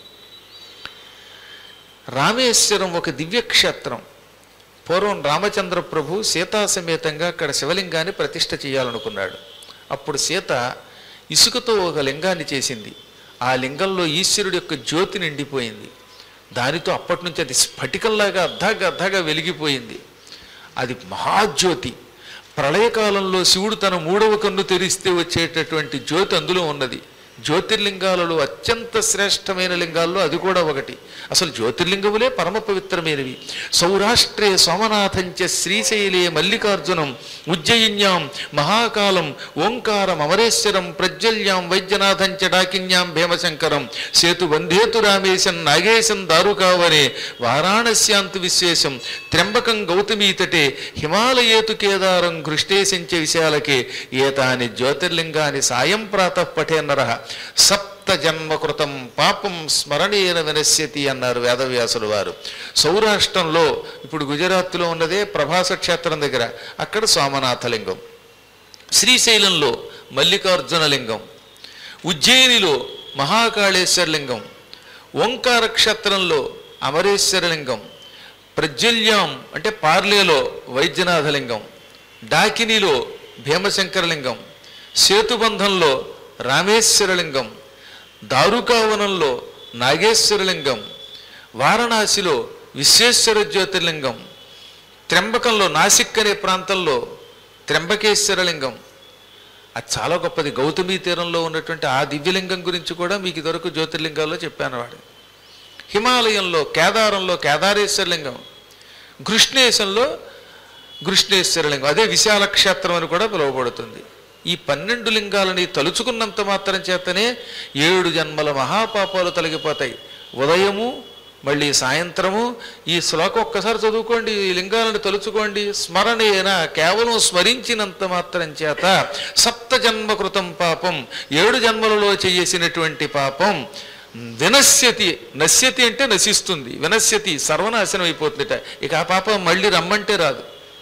రామేశ్వరం ఒక దివ్యక్షేత్రం పూర్వం రామచంద్ర ప్రభు సీతా సమేతంగా అక్కడ శివలింగాన్ని ప్రతిష్ఠ చేయాలనుకున్నాడు అప్పుడు సీత ఇసుకతో ఒక లింగాన్ని చేసింది ఆ లింగంలో ఈశ్వరుడు యొక్క జ్యోతి నిండిపోయింది దానితో అప్పటి నుంచి అది స్ఫటికంలాగా అర్ధగా అర్ధగా వెలిగిపోయింది అది మహాజ్యోతి ప్రళయకాలంలో శివుడు తన మూడవ కన్ను తెరిస్తే వచ్చేటటువంటి జ్యోతి అందులో ఉన్నది జ్యోతిర్లింగాలలో అత్యంత శ్రేష్టమైన లింగాల్లో అది కూడా ఒకటి అసలు జ్యోతిర్లింగములే పరమ పవిత్రమైనవి సౌరాష్ట్రే సోమనాథంచ శ్రీశైలే మల్లికార్జునం ఉజ్జయిన్యాం మహాకాలం ఓంకారం అమరేశ్వరం ప్రజ్వల్యాం వైద్యనాథంచ డాకిన్యాం భీమశంకరం సేతు వందేతు రామేశం నాగేశం దారుకావనే వారాణస్యాంతు విశ్వేశం త్ర్యంబకం గౌతమీతటే హిమాలయేతు కేదారం ఘృష్టేశంచ విశాలకే ఏతాని జ్యోతిర్లింగాని సాయం ప్రాతః పఠే నర సప్త జన్మకృతం పాపం స్మరణీయన వినశ్యతి అన్నారు వేదవ్యాసులు వారు సౌరాష్ట్రంలో ఇప్పుడు గుజరాత్లో ఉన్నదే ప్రభాస క్షేత్రం దగ్గర అక్కడ సోమనాథలింగం శ్రీశైలంలో మల్లికార్జున లింగం ఉజ్జయినిలో మహాకాళేశ్వర లింగం ఓంకార క్షేత్రంలో అమరేశ్వర లింగం ప్రజ్వల్యాం అంటే పార్లేలో వైద్యనాథలింగం డాకినిలో భీమశంకరలింగం సేతుబంధంలో రామేశ్వరలింగం దారుకావనంలో నాగేశ్వరలింగం వారణాసిలో విశ్వేశ్వర జ్యోతిర్లింగం త్ర్యంబకంలో నాసిక్ అనే ప్రాంతంలో త్ర్యంబకేశ్వరలింగం అది చాలా గొప్పది గౌతమీ తీరంలో ఉన్నటువంటి ఆ దివ్యలింగం గురించి కూడా మీకు ఇదివరకు జ్యోతిర్లింగాల్లో చెప్పాను వాడు హిమాలయంలో కేదారంలో కేదారేశ్వరలింగం కృష్ణేశంలో కృష్ణేశ్వరలింగం అదే విశాల క్షేత్రం అని కూడా పిలువబడుతుంది ఈ పన్నెండు లింగాలని తలుచుకున్నంత మాత్రం చేతనే ఏడు జన్మల మహాపాపాలు తొలగిపోతాయి ఉదయము మళ్ళీ సాయంత్రము ఈ శ్లోకం ఒక్కసారి చదువుకోండి ఈ లింగాలను తలుచుకోండి స్మరణేన కేవలం స్మరించినంత మాత్రం చేత సప్త జన్మ కృతం పాపం ఏడు జన్మలలో చేసినటువంటి పాపం వినశ్యతి నశ్యతి అంటే నశిస్తుంది వినశ్యతి సర్వనాశనం అయిపోతుందట ఇక ఆ పాపం మళ్ళీ రమ్మంటే రాదు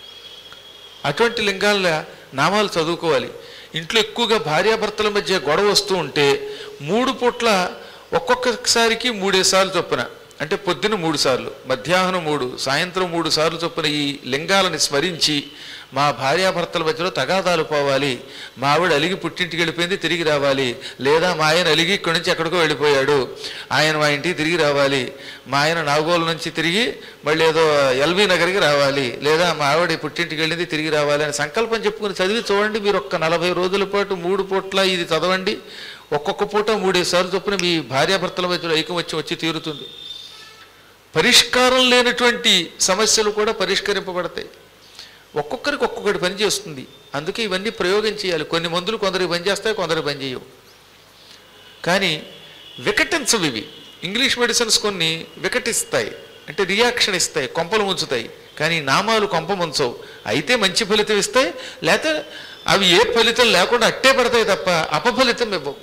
అటువంటి లింగాల నామాలు చదువుకోవాలి ఇంట్లో ఎక్కువగా భార్యాభర్తల మధ్య గొడవ వస్తూ ఉంటే మూడు పూట్ల ఒక్కొక్కసారికి మూడేసార్లు చొప్పున అంటే పొద్దున మూడు సార్లు మధ్యాహ్నం మూడు సాయంత్రం మూడు సార్లు చొప్పున ఈ లింగాలని స్మరించి మా భార్యాభర్తల మధ్యలో తగాదాలు పోవాలి మా ఆవిడ అలిగి పుట్టింటికి వెళ్ళిపోయింది తిరిగి రావాలి లేదా మా ఆయన అలిగి ఇక్కడి నుంచి ఎక్కడికో వెళ్ళిపోయాడు ఆయన మా ఇంటికి తిరిగి రావాలి మా ఆయన నాగోలు నుంచి తిరిగి మళ్ళీ ఏదో ఎల్బీ నగర్కి రావాలి లేదా మా ఆవిడ పుట్టింటికి వెళ్ళింది తిరిగి రావాలి అని సంకల్పం చెప్పుకుని చదివి చూడండి మీరు ఒక్క నలభై రోజుల పాటు మూడు పూట్ల ఇది చదవండి ఒక్కొక్క పూట మూడేసార్లు చొప్పున మీ భార్యాభర్తల మధ్యలో ఐకమత్యం వచ్చి తీరుతుంది పరిష్కారం లేనటువంటి సమస్యలు కూడా పరిష్కరింపబడతాయి ఒక్కొక్కరికి ఒక్కొక్కటి పని చేస్తుంది అందుకే ఇవన్నీ ప్రయోగం చేయాలి కొన్ని మందులు కొందరికి పని చేస్తాయి కొందరికి పని చేయవు కానీ వికటించవు ఇవి ఇంగ్లీష్ మెడిసిన్స్ కొన్ని వికటిస్తాయి అంటే రియాక్షన్ ఇస్తాయి కొంపలు ముంచుతాయి కానీ నామాలు కొంప ముంచవు అయితే మంచి ఫలితం ఇస్తాయి లేకపోతే అవి ఏ ఫలితం లేకుండా అట్టే పడతాయి తప్ప అపఫలితం ఇవ్వవు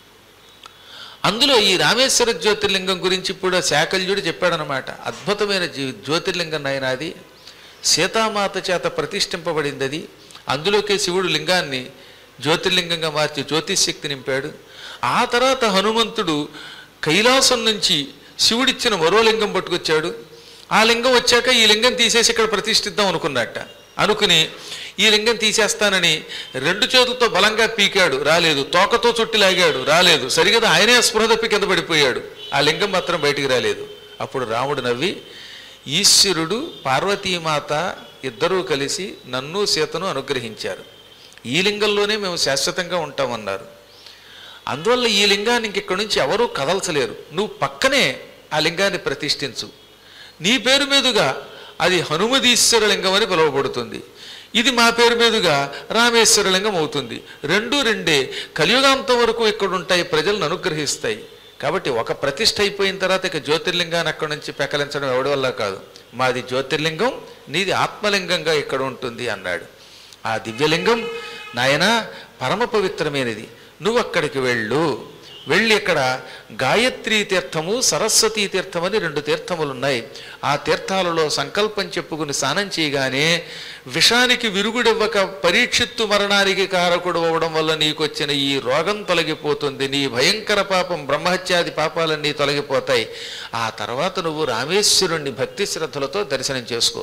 అందులో ఈ రామేశ్వర జ్యోతిర్లింగం గురించి ఇప్పుడు శాకల్యుడు చెప్పాడనమాట అద్భుతమైన జీ జ్యోతిర్లింగం నాయన అది సీతామాత చేత ప్రతిష్ఠింపబడింది అది అందులోకే శివుడు లింగాన్ని జ్యోతిర్లింగంగా మార్చి జ్యోతిశక్తి నింపాడు ఆ తర్వాత హనుమంతుడు కైలాసం నుంచి శివుడిచ్చిన మరో లింగం పట్టుకొచ్చాడు ఆ లింగం వచ్చాక ఈ లింగం తీసేసి ఇక్కడ ప్రతిష్ఠిద్దాం అనుకున్నట్ట అనుకుని ఈ లింగం తీసేస్తానని రెండు చేతులతో బలంగా పీకాడు రాలేదు తోకతో చుట్టి లాగాడు రాలేదు సరిగదా ఆయనే స్పృహ తప్పి కింద పడిపోయాడు ఆ లింగం మాత్రం బయటికి రాలేదు అప్పుడు రాముడు నవ్వి ఈశ్వరుడు పార్వతీమాత ఇద్దరూ కలిసి నన్ను సీతను అనుగ్రహించారు ఈ లింగంలోనే మేము శాశ్వతంగా ఉంటామన్నారు అందువల్ల ఈ లింగాన్ని ఇంకెక్కడి నుంచి ఎవరూ కదల్చలేరు నువ్వు పక్కనే ఆ లింగాన్ని ప్రతిష్ఠించు నీ పేరు మీదుగా అది హనుమదీశ్వర లింగం అని పిలువబడుతుంది ఇది మా పేరు మీదుగా రామేశ్వర లింగం అవుతుంది రెండు రెండే కలియుగాంతం వరకు ఇక్కడ ఉంటాయి ప్రజలను అనుగ్రహిస్తాయి కాబట్టి ఒక ప్రతిష్ఠ అయిపోయిన తర్వాత ఇక జ్యోతిర్లింగాన్ని అక్కడి నుంచి పెకలించడం ఎవడి వల్ల కాదు మాది జ్యోతిర్లింగం నీది ఆత్మలింగంగా ఇక్కడ ఉంటుంది అన్నాడు ఆ దివ్యలింగం నాయన పరమ పవిత్రమైనది నువ్వు అక్కడికి వెళ్ళు వెళ్ళి ఇక్కడ గాయత్రీ తీర్థము సరస్వతీ తీర్థం అని రెండు తీర్థములు ఉన్నాయి ఆ తీర్థాలలో సంకల్పం చెప్పుకుని స్నానం చేయగానే విషానికి విరుగుడివ్వక పరీక్షిత్తు మరణానికి కారకుడు అవ్వడం వల్ల నీకు వచ్చిన ఈ రోగం తొలగిపోతుంది నీ భయంకర పాపం బ్రహ్మహత్యాది పాపాలన్నీ తొలగిపోతాయి ఆ తర్వాత నువ్వు రామేశ్వరుణ్ణి భక్తి శ్రద్ధలతో దర్శనం చేసుకో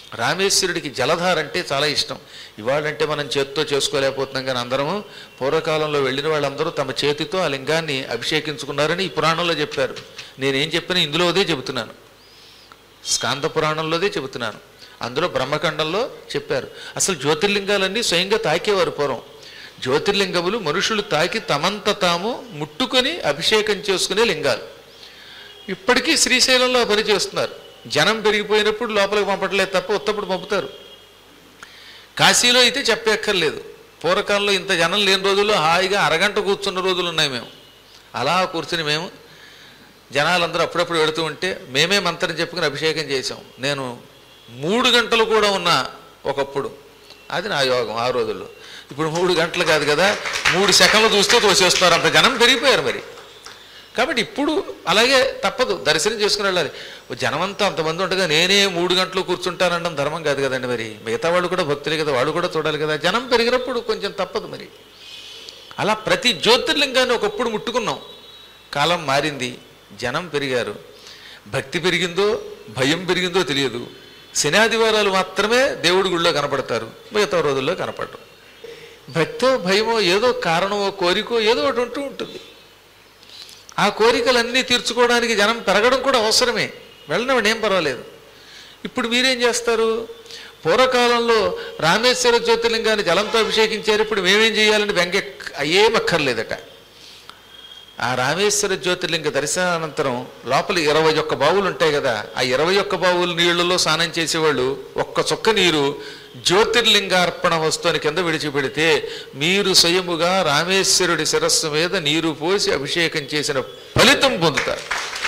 రామేశ్వరుడికి జలధార అంటే చాలా ఇష్టం ఇవాళంటే మనం చేతితో చేసుకోలేకపోతున్నాం కానీ అందరము పూర్వకాలంలో వెళ్ళిన వాళ్ళందరూ తమ చేతితో ఆ లింగాన్ని అభిషేకించుకున్నారని ఈ పురాణంలో చెప్పారు నేనేం చెప్పినా ఇందులో అదే చెబుతున్నాను స్కాంద పురాణంలోదే చెబుతున్నాను అందులో బ్రహ్మఖండంలో చెప్పారు అసలు జ్యోతిర్లింగాలన్నీ స్వయంగా తాకేవారు పూర్వం జ్యోతిర్లింగములు మనుషులు తాకి తమంత తాము ముట్టుకొని అభిషేకం చేసుకునే లింగాలు ఇప్పటికీ శ్రీశైలంలో ఆ పని చేస్తున్నారు జనం పెరిగిపోయినప్పుడు లోపలికి పంపట్లేదు తప్ప ఉత్తప్పుడు పంపుతారు కాశీలో అయితే చెప్పక్కర్లేదు పూర్వకాలంలో ఇంత జనం లేని రోజుల్లో హాయిగా అరగంట కూర్చున్న రోజులు ఉన్నాయి మేము అలా కూర్చుని మేము జనాలందరూ అప్పుడప్పుడు వెళుతూ ఉంటే మేమే మంత్రం చెప్పుకుని అభిషేకం చేసాం నేను మూడు గంటలు కూడా ఉన్నా ఒకప్పుడు అది నా యోగం ఆ రోజుల్లో ఇప్పుడు మూడు గంటలు కాదు కదా మూడు సెకండ్లు చూస్తూ తోసేస్తున్నారు అంత జనం పెరిగిపోయారు మరి కాబట్టి ఇప్పుడు అలాగే తప్పదు దర్శనం చేసుకుని వెళ్ళాలి ఓ జనమంతా అంతమంది ఉండగా నేనే మూడు గంటలు కూర్చుంటానడం ధర్మం కాదు కదండి మరి మిగతా వాళ్ళు కూడా భక్తులే కదా వాళ్ళు కూడా చూడాలి కదా జనం పెరిగినప్పుడు కొంచెం తప్పదు మరి అలా ప్రతి జ్యోతిర్లింగాన్ని ఒకప్పుడు ముట్టుకున్నాం కాలం మారింది జనం పెరిగారు భక్తి పెరిగిందో భయం పెరిగిందో తెలియదు శనాదివారాలు మాత్రమే దేవుడి గుళ్ళో కనపడతారు మిగతా రోజుల్లో కనపడరు భక్తో భయమో ఏదో కారణమో కోరికో ఏదో ఒకటి ఉంటూ ఉంటుంది ఆ కోరికలన్నీ తీర్చుకోవడానికి జనం పెరగడం కూడా అవసరమే వెళ్ళినవాడు ఏం పర్వాలేదు ఇప్పుడు మీరేం చేస్తారు పూర్వకాలంలో రామేశ్వర జ్యోతిర్లింగాన్ని జలంతో అభిషేకించారు ఇప్పుడు మేమేం చేయాలని బెంగ అయ్యేమక్కర్లేదట ఆ రామేశ్వర జ్యోతిర్లింగ దర్శనానంతరం లోపల ఇరవై ఒక్క బావులు ఉంటాయి కదా ఆ ఇరవై ఒక్క బావులు నీళ్లలో స్నానం చేసేవాళ్ళు ఒక్క చొక్క నీరు జ్యోతిర్లింగార్పణ వస్తువుని కింద విడిచిపెడితే మీరు స్వయముగా రామేశ్వరుడి శిరస్సు మీద నీరు పోసి అభిషేకం చేసిన ఫలితం పొందుతారు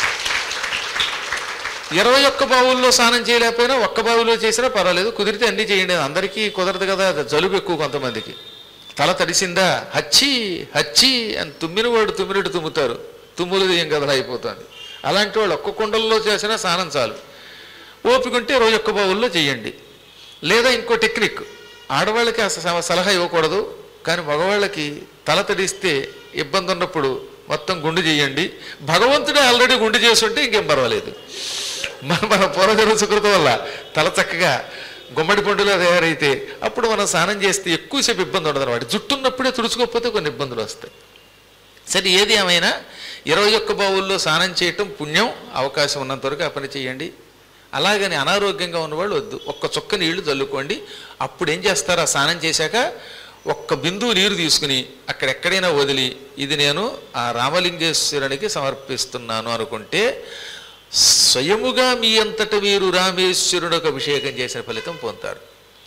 ఇరవై ఒక్క బావుల్లో స్నానం చేయలేకపోయినా ఒక్క బావులో చేసినా పర్వాలేదు కుదిరితే అన్నీ చేయండి అందరికీ కుదరదు కదా జలుబు ఎక్కువ కొంతమందికి తల తడిసిందా హచ్చి హచ్చి అని తుమ్మిన వాడు తుమ్మినట్టు తుమ్ముతారు తుమ్ములు ఏం కథలు అయిపోతుంది అలాంటి వాళ్ళు ఒక్క కుండల్లో చేసినా స్నానం చాలు ఓపిక ఉంటే రోజు ఒక్క బావుల్లో చేయండి లేదా ఇంకో టెక్నిక్ ఆడవాళ్ళకి అసలు సలహా ఇవ్వకూడదు కానీ మగవాళ్ళకి తల తడిస్తే ఇబ్బంది ఉన్నప్పుడు మొత్తం గుండు చేయండి భగవంతుడే ఆల్రెడీ గుండు చేస్తుంటే ఇంకేం పర్వాలేదు మన మన పూర్వజన్మ సుకృతం వల్ల తల చక్కగా గుమ్మడి పండులో తయారైతే అప్పుడు మనం స్నానం చేస్తే ఎక్కువసేపు ఇబ్బంది ఉండదు అనమాట జుట్టు ఉన్నప్పుడే తుడుచుకోకపోతే కొన్ని ఇబ్బందులు వస్తాయి సరే ఏది ఏమైనా ఇరవై ఒక్క బావుల్లో స్నానం చేయటం పుణ్యం అవకాశం ఉన్నంత వరకు ఆ పని చేయండి అలాగని అనారోగ్యంగా ఉన్నవాళ్ళు వద్దు ఒక్క చుక్క నీళ్లు చల్లుకోండి అప్పుడు ఏం చేస్తారు ఆ స్నానం చేశాక ఒక్క బిందువు నీరు తీసుకుని అక్కడెక్కడైనా వదిలి ఇది నేను ఆ రామలింగేశ్వరునికి సమర్పిస్తున్నాను అనుకుంటే స్వయముగా మీ అంతట మీరు రామేశ్వరుడికి అభిషేకం చేసిన ఫలితం పొందుతారు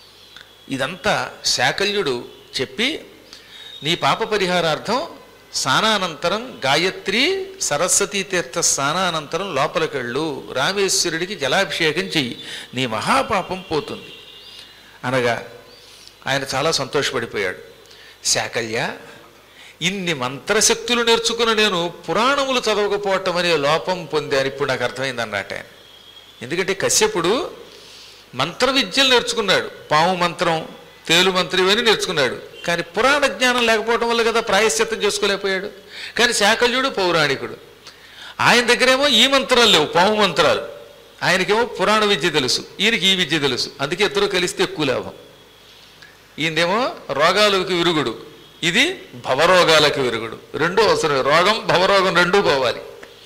ఇదంతా శాకల్యుడు చెప్పి నీ పాప పరిహారార్థం స్నానానంతరం గాయత్రి సరస్వతీ తీర్థ స్నానానంతరం లోపలికెళ్ళు రామేశ్వరుడికి జలాభిషేకం చెయ్యి నీ మహాపాపం పోతుంది అనగా ఆయన చాలా సంతోషపడిపోయాడు శాకల్య ఇన్ని మంత్రశక్తులు నేర్చుకున్న నేను పురాణములు చదవకపోవటం అనే లోపం పొందాను ఇప్పుడు నాకు అర్థమైంది అన్నట్టు ఆయన ఎందుకంటే కశ్యపుడు మంత్ర విద్యలు నేర్చుకున్నాడు పాము మంత్రం తేలు మంత్రం ఇవన్నీ నేర్చుకున్నాడు కానీ పురాణ జ్ఞానం లేకపోవడం వల్ల కదా ప్రాయశ్చిత్తం చేసుకోలేకపోయాడు కానీ శాకల్యుడు పౌరాణికుడు ఆయన దగ్గరేమో ఈ మంత్రాలు లేవు పాము మంత్రాలు ఆయనకేమో పురాణ విద్య తెలుసు ఈయనకి ఈ విద్య తెలుసు అందుకే ఇద్దరు కలిస్తే ఎక్కువ లాభం ఈయనదేమో రోగాలకు విరుగుడు ఇది భవరోగాలకు విరుగుడు రెండూ అవసరం రోగం భవరోగం రెండూ పోవాలి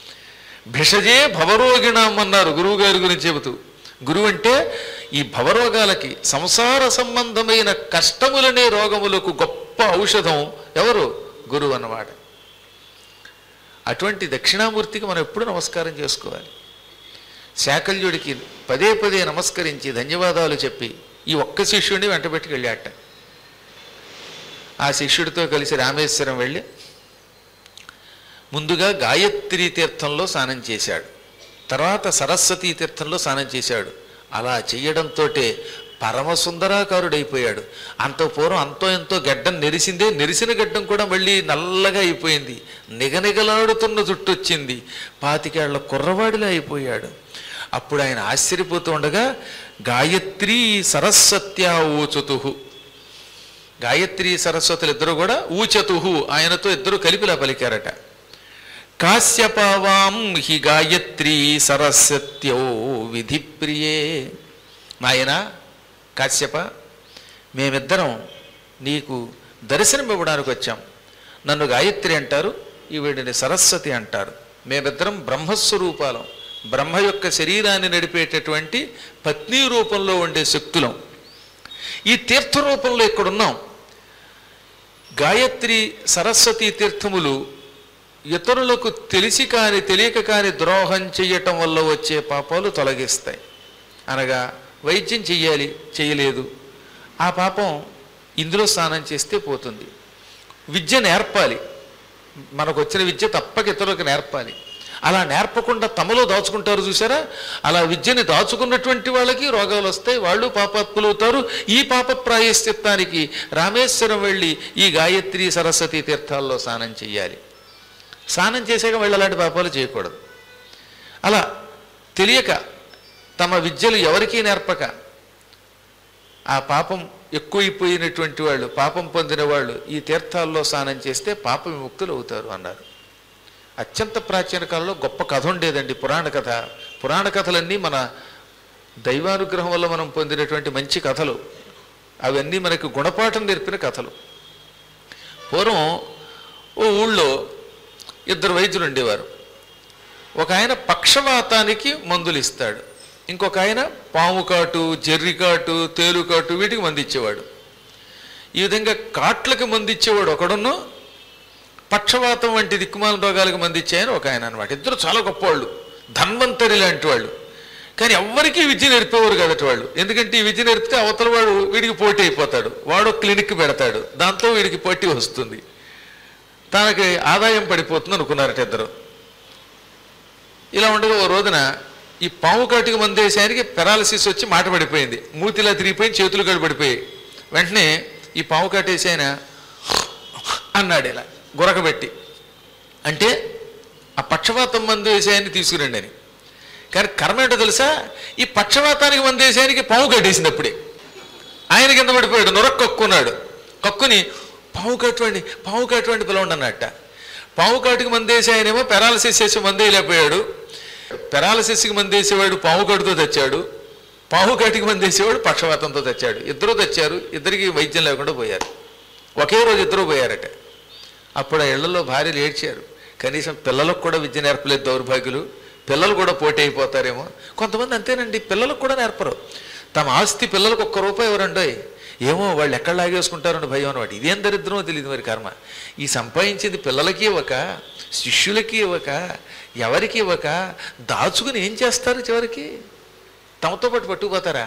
భిషజే భవరోగిణం అన్నారు గురువు గారి గురించి చెబుతూ గురువు అంటే ఈ భవరోగాలకి సంసార సంబంధమైన కష్టములనే రోగములకు గొప్ప ఔషధం ఎవరు గురువు అన్నమాట అటువంటి దక్షిణామూర్తికి మనం ఎప్పుడు నమస్కారం చేసుకోవాలి శాకల్యుడికి పదే పదే నమస్కరించి ధన్యవాదాలు చెప్పి ఈ ఒక్క శిష్యుడిని వెంటబెట్టుకు వెళ్ళాట ఆ శిష్యుడితో కలిసి రామేశ్వరం వెళ్ళి ముందుగా గాయత్రి తీర్థంలో స్నానం చేశాడు తర్వాత సరస్వతీ తీర్థంలో స్నానం చేశాడు అలా చేయడంతో పరమ సుందరాకారుడైపోయాడు అంత పూర్వం అంతో ఎంతో గడ్డం నెరిసిందే నెరిసిన గడ్డం కూడా మళ్ళీ నల్లగా అయిపోయింది నిగనిగలాడుతున్న జుట్టు వచ్చింది పాతికేళ్ల కుర్రవాడిలా అయిపోయాడు అప్పుడు ఆయన ఆశ్చర్యపోతూ ఉండగా గాయత్రి సరస్వత్యా ఊచుతు గాయత్రి సరస్వతులు ఇద్దరు కూడా ఊచతుహు ఆయనతో ఇద్దరు కలిపిలా పలికారట కాశ్యపావాం హి గాయత్రి సరస్వత్యో విధి ప్రియే నాయన కాశ్యప మేమిద్దరం నీకు దర్శనం ఇవ్వడానికి వచ్చాం నన్ను గాయత్రి అంటారు ఈ వీడిని సరస్వతి అంటారు మేమిద్దరం బ్రహ్మస్వరూపాలం బ్రహ్మ యొక్క శరీరాన్ని నడిపేటటువంటి పత్ని రూపంలో ఉండే శక్తులం ఈ తీర్థ రూపంలో ఇక్కడున్నాం గాయత్రి సరస్వతి తీర్థములు ఇతరులకు తెలిసి కాని తెలియక కాని ద్రోహం చెయ్యటం వల్ల వచ్చే పాపాలు తొలగిస్తాయి అనగా వైద్యం చెయ్యాలి చేయలేదు ఆ పాపం ఇందులో స్నానం చేస్తే పోతుంది విద్య నేర్పాలి మనకు వచ్చిన విద్య తప్పక ఇతరులకు నేర్పాలి అలా నేర్పకుండా తమలో దాచుకుంటారు చూసారా అలా విద్యని దాచుకున్నటువంటి వాళ్ళకి రోగాలు వస్తాయి వాళ్ళు పాపాత్ములు అవుతారు ఈ పాప ప్రాయశ్చిత్తానికి రామేశ్వరం వెళ్ళి ఈ గాయత్రి సరస్వతి తీర్థాల్లో స్నానం చెయ్యాలి స్నానం చేసాక వాళ్ళు అలాంటి పాపాలు చేయకూడదు అలా తెలియక తమ విద్యలు ఎవరికీ నేర్పక ఆ పాపం ఎక్కువైపోయినటువంటి వాళ్ళు పాపం పొందిన వాళ్ళు ఈ తీర్థాల్లో స్నానం చేస్తే పాప విముక్తులు అవుతారు అన్నారు అత్యంత ప్రాచీన కాలంలో గొప్ప కథ ఉండేదండి పురాణ కథ పురాణ కథలన్నీ మన దైవానుగ్రహం వల్ల మనం పొందినటువంటి మంచి కథలు అవన్నీ మనకి గుణపాఠం నేర్పిన కథలు పూర్వం ఓ ఊళ్ళో ఇద్దరు వైద్యులు ఉండేవారు ఒక ఆయన పక్షవాతానికి మందులు ఇస్తాడు ఇంకొక ఆయన పాము కాటు జెర్రి కాటు తేలు కాటు వీటికి మందు ఇచ్చేవాడు ఈ విధంగా కాట్లకి మందు ఇచ్చేవాడు ఒకడును పక్షవాతం వంటి దిక్కుమాల రోగాలకు మందు ఇచ్చాయని ఒక ఆయన అనమాట ఇద్దరు చాలా గొప్పవాళ్ళు ధన్వంతరి లాంటి వాళ్ళు కానీ ఎవ్వరికీ విద్య నేర్పేవారు కదట వాళ్ళు ఎందుకంటే ఈ విద్య నేర్పితే అవతల వాడు వీడికి పోటీ అయిపోతాడు వాడు క్లినిక్ పెడతాడు దాంతో వీడికి పోటీ వస్తుంది తనకి ఆదాయం పడిపోతుంది అనుకున్నారట ఇద్దరు ఇలా ఉండగా ఓ రోజున ఈ పాము కాటికి మందేశానికి పెరాలసిస్ వచ్చి మాట పడిపోయింది మూతిలా తిరిగిపోయి చేతులు గడిపడిపోయాయి వెంటనే ఈ పాము కాటేసాయన అన్నాడు ఇలా గురకబెట్టి అంటే ఆ పక్షవాతం మందు వేసాయని తీసుకురండి అని కానీ కర్మ ఏంటో తెలుసా ఈ పక్షవాతానికి మందు వేసాయనికి పాము కట్టేసింది అప్పుడే ఆయన కింద పడిపోయాడు నొరక కక్కున్నాడు కక్కుని పావు కటువంటి పావు కటువంటి పిలవండి అన్నట్ట పావు కాటుకి మందేసి ఆయనేమో పెరాలసిస్ చేసి మందేయలేకపోయాడు పెరాలసిస్కి మందేసేవాడు పావు కాటుతో తెచ్చాడు పావు కాటికి మందేసేవాడు పక్షవాతంతో తెచ్చాడు ఇద్దరు తెచ్చారు ఇద్దరికి వైద్యం లేకుండా పోయారు ఒకే రోజు ఇద్దరు పోయారట అప్పుడు ఆ ఇళ్లలో భార్యలు ఏడ్చారు కనీసం పిల్లలకు కూడా విద్య నేర్పలేదు దౌర్భాగ్యులు పిల్లలు కూడా పోటీ అయిపోతారేమో కొంతమంది అంతేనండి పిల్లలకు కూడా నేర్పరు తమ ఆస్తి పిల్లలకు ఒక్క రూపాయి ఎవరండోయ్ ఏమో వాళ్ళు ఎక్కడ లాగేసుకుంటారని భయం అనమాట ఇదేం దరిద్రమో తెలియదు మరి కర్మ ఈ సంపాదించింది పిల్లలకి ఇవ్వక శిష్యులకి ఇవ్వక ఎవరికి ఇవ్వక దాచుకుని ఏం చేస్తారు చివరికి తమతో పాటు పట్టుకుపోతారా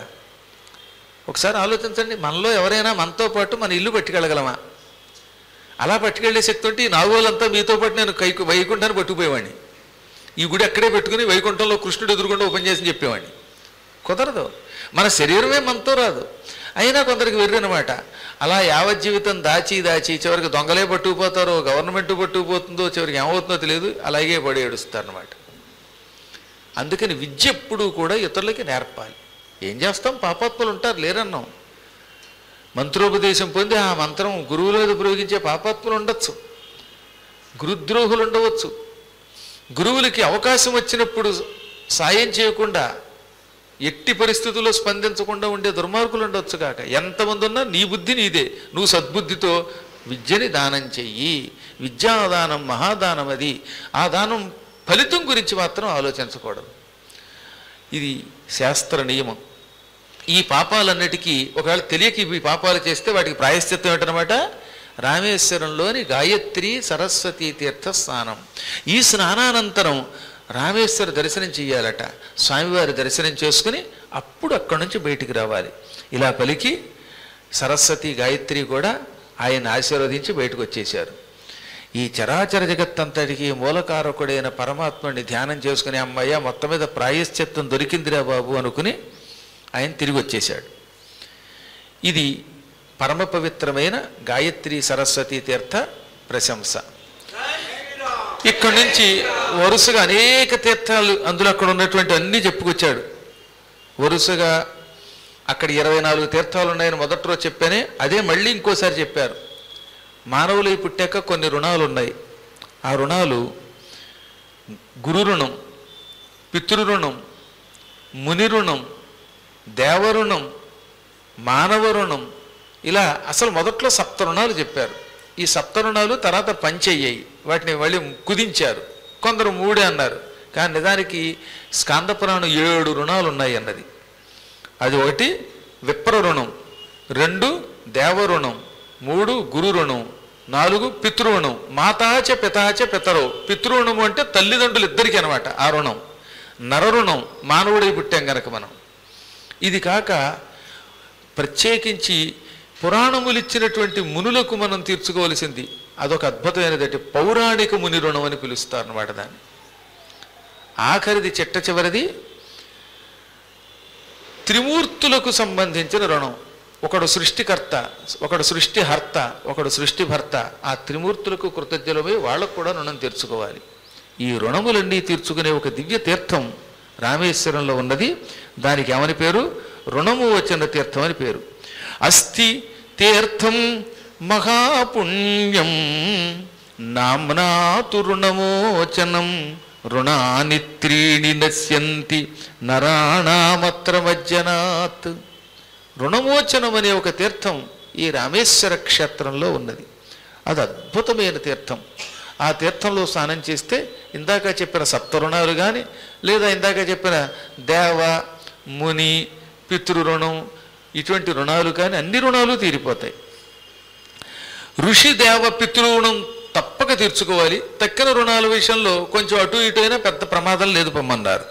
ఒకసారి ఆలోచించండి మనలో ఎవరైనా మనతో పాటు మన ఇల్లు పట్టుకెళ్ళగలమా అలా పట్టుకెళ్ళే శక్తి ఉంటే ఈ నాలుగు రోజులంతా మీతో పాటు నేను కై వైకుంఠాన్ని పట్టుకుపోయేవాడిని ఈ గుడి అక్కడే పెట్టుకుని వైకుంఠంలో కృష్ణుడు ఎదురుకుండా ఉపన్యాసం చెప్పేవాడిని కుదరదు మన శరీరమే మనతో రాదు అయినా కొందరికి వెర్రనమాట అలా యావత్ జీవితం దాచి దాచి చివరికి దొంగలే పట్టుకుపోతారో గవర్నమెంట్ పట్టుకుపోతుందో చివరికి ఏమవుతుందో తెలియదు అలాగే పడి ఏడుస్తారనమాట అందుకని విద్య ఎప్పుడూ కూడా ఇతరులకి నేర్పాలి ఏం చేస్తాం పాపాత్ములు ఉంటారు లేరన్నాం మంత్రోపదేశం పొంది ఆ మంత్రం గురువులో ప్రయోగించే పాపాత్ములు ఉండొచ్చు గురుద్రోహులు ఉండవచ్చు గురువులకి అవకాశం వచ్చినప్పుడు సాయం చేయకుండా ఎట్టి పరిస్థితుల్లో స్పందించకుండా ఉండే దుర్మార్గులు ఉండొచ్చు కాక ఎంతమంది ఉన్నా నీ బుద్ధి నీదే నువ్వు సద్బుద్ధితో విద్యని దానం చెయ్యి విద్యాదానం మహాదానం అది ఆ దానం ఫలితం గురించి మాత్రం ఆలోచించకూడదు ఇది శాస్త్ర నియమం ఈ పాపాలన్నిటికీ ఒకవేళ తెలియక ఈ పాపాలు చేస్తే వాటికి ప్రాయశ్చిత్తం ఏంటనమాట రామేశ్వరంలోని గాయత్రి సరస్వతి తీర్థ స్నానం ఈ స్నానానంతరం రామేశ్వర దర్శనం చేయాలట స్వామివారి దర్శనం చేసుకుని అప్పుడు అక్కడి నుంచి బయటికి రావాలి ఇలా పలికి సరస్వతి గాయత్రి కూడా ఆయన ఆశీర్వదించి బయటకు వచ్చేశారు ఈ చరాచర జగత్తంతటికి మూలకారకుడైన పరమాత్మని ధ్యానం చేసుకుని అమ్మయ్య మొత్తం మీద ప్రాయశ్చిత్తం దొరికిందిరా బాబు అనుకుని ఆయన తిరిగి వచ్చేశాడు ఇది పరమ పవిత్రమైన గాయత్రి సరస్వతి తీర్థ ప్రశంస ఇక్కడి నుంచి వరుసగా అనేక తీర్థాలు అందులో అక్కడ ఉన్నటువంటి అన్నీ చెప్పుకొచ్చాడు వరుసగా అక్కడ ఇరవై నాలుగు తీర్థాలు ఉన్నాయని మొదటి రోజు చెప్పానే అదే మళ్ళీ ఇంకోసారి చెప్పారు మానవులు పుట్టాక కొన్ని రుణాలు ఉన్నాయి ఆ రుణాలు గురు రుణం పితృ రుణం ముని రుణం దేవరుణం మానవ రుణం ఇలా అసలు మొదట్లో సప్త రుణాలు చెప్పారు ఈ సప్త రుణాలు తర్వాత పంచయ్యాయి వాటిని మళ్ళీ కుదించారు కొందరు మూడే అన్నారు కానీ నిజానికి స్కాందపురాణం ఏడు రుణాలు ఉన్నాయి అన్నది అది ఒకటి విప్ర రుణం రెండు దేవ రుణం మూడు గురు రుణం నాలుగు పితృణం మాతాచ పితాచ పితరో పితృణము అంటే తల్లిదండ్రులు ఇద్దరికి అనమాట ఆ రుణం నరరుణం మానవుడై పుట్టాం గనక మనం ఇది కాక ప్రత్యేకించి పురాణములు ఇచ్చినటువంటి మునులకు మనం తీర్చుకోవలసింది అదొక అద్భుతమైనదంటే పౌరాణిక ముని రుణం అని పిలుస్తారు అన్నమాట దాన్ని ఆఖరిది చిట్ట చివరిది త్రిమూర్తులకు సంబంధించిన రుణం ఒకడు సృష్టికర్త ఒకడు సృష్టిహర్త ఒకడు సృష్టిభర్త ఆ త్రిమూర్తులకు కృతజ్ఞులమై వాళ్ళకు కూడా రుణం తీర్చుకోవాలి ఈ రుణములన్నీ తీర్చుకునే ఒక దివ్య తీర్థం రామేశ్వరంలో ఉన్నది దానికి ఏమని పేరు రుణము వచ్చిన తీర్థం అని పేరు అస్థి తీర్థం మహాపుణ్యం నామ్నాతు రుణమోచనం రుణాని త్రీణి నశ్యంతి నరాణామత్ర మజ్జనాత్ రుణమోచనం అనే ఒక తీర్థం ఈ రామేశ్వర క్షేత్రంలో ఉన్నది అది అద్భుతమైన తీర్థం ఆ తీర్థంలో స్నానం చేస్తే ఇందాక చెప్పిన సప్త రుణాలు కానీ లేదా ఇందాక చెప్పిన దేవ ముని పితృ రుణం ఇటువంటి రుణాలు కానీ అన్ని రుణాలు తీరిపోతాయి ఋషి దేవ పితృణం తప్పక తీర్చుకోవాలి తక్కిన రుణాల విషయంలో కొంచెం అటు ఇటు అయినా పెద్ద ప్రమాదం లేదు పొమ్మన్నారు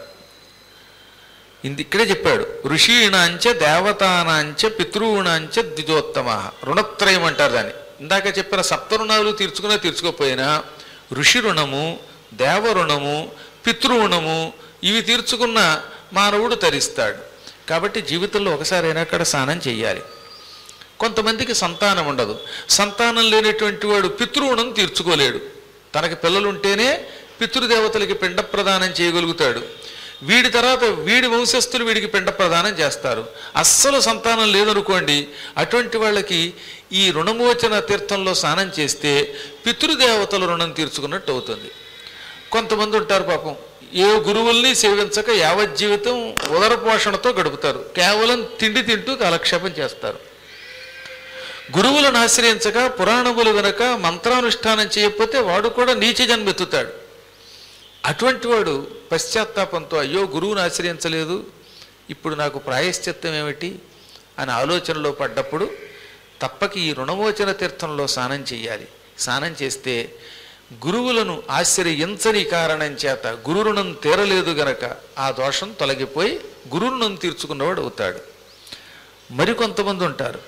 ఇది ఇక్కడే చెప్పాడు ఋషీణాంచ దేవతానాంచ పితృణాంచ ద్విజోత్తమ రుణత్రయం అంటారు దాన్ని ఇందాక చెప్పిన సప్త రుణాలు తీర్చుకున్నా తీర్చుకోకపోయినా ఋషి రుణము దేవ రుణము పితృణము ఇవి తీర్చుకున్న మానవుడు తరిస్తాడు కాబట్టి జీవితంలో ఒకసారైనా అక్కడ స్నానం చేయాలి కొంతమందికి సంతానం ఉండదు సంతానం లేనటువంటి వాడు పితృణం తీర్చుకోలేడు తనకి పిల్లలుంటేనే పితృదేవతలకి పిండ ప్రదానం చేయగలుగుతాడు వీడి తర్వాత వీడి వంశస్థులు వీడికి పిండ ప్రదానం చేస్తారు అస్సలు సంతానం లేదనుకోండి అటువంటి వాళ్ళకి ఈ రుణమోచన తీర్థంలో స్నానం చేస్తే పితృదేవతల రుణం తీర్చుకున్నట్టు అవుతుంది కొంతమంది ఉంటారు పాపం ఏ గురువుల్ని సేవించక యావజ్జీవితం ఉదర పోషణతో గడుపుతారు కేవలం తిండి తింటూ కాలక్షేపం చేస్తారు గురువులను ఆశ్రయించక పురాణములు గనక మంత్రానుష్ఠానం చేయకపోతే వాడు కూడా నీచ జన్మెత్తుతాడు అటువంటి వాడు పశ్చాత్తాపంతో అయ్యో గురువుని ఆశ్రయించలేదు ఇప్పుడు నాకు ప్రాయశ్చిత్తం ఏమిటి అని ఆలోచనలో పడ్డప్పుడు తప్పక ఈ రుణమోచన తీర్థంలో స్నానం చేయాలి స్నానం చేస్తే గురువులను ఆశ్రయించని కారణం చేత గురు రుణం తీరలేదు గనక ఆ దోషం తొలగిపోయి గురు రుణం తీర్చుకున్నవాడు అవుతాడు మరికొంతమంది ఉంటారు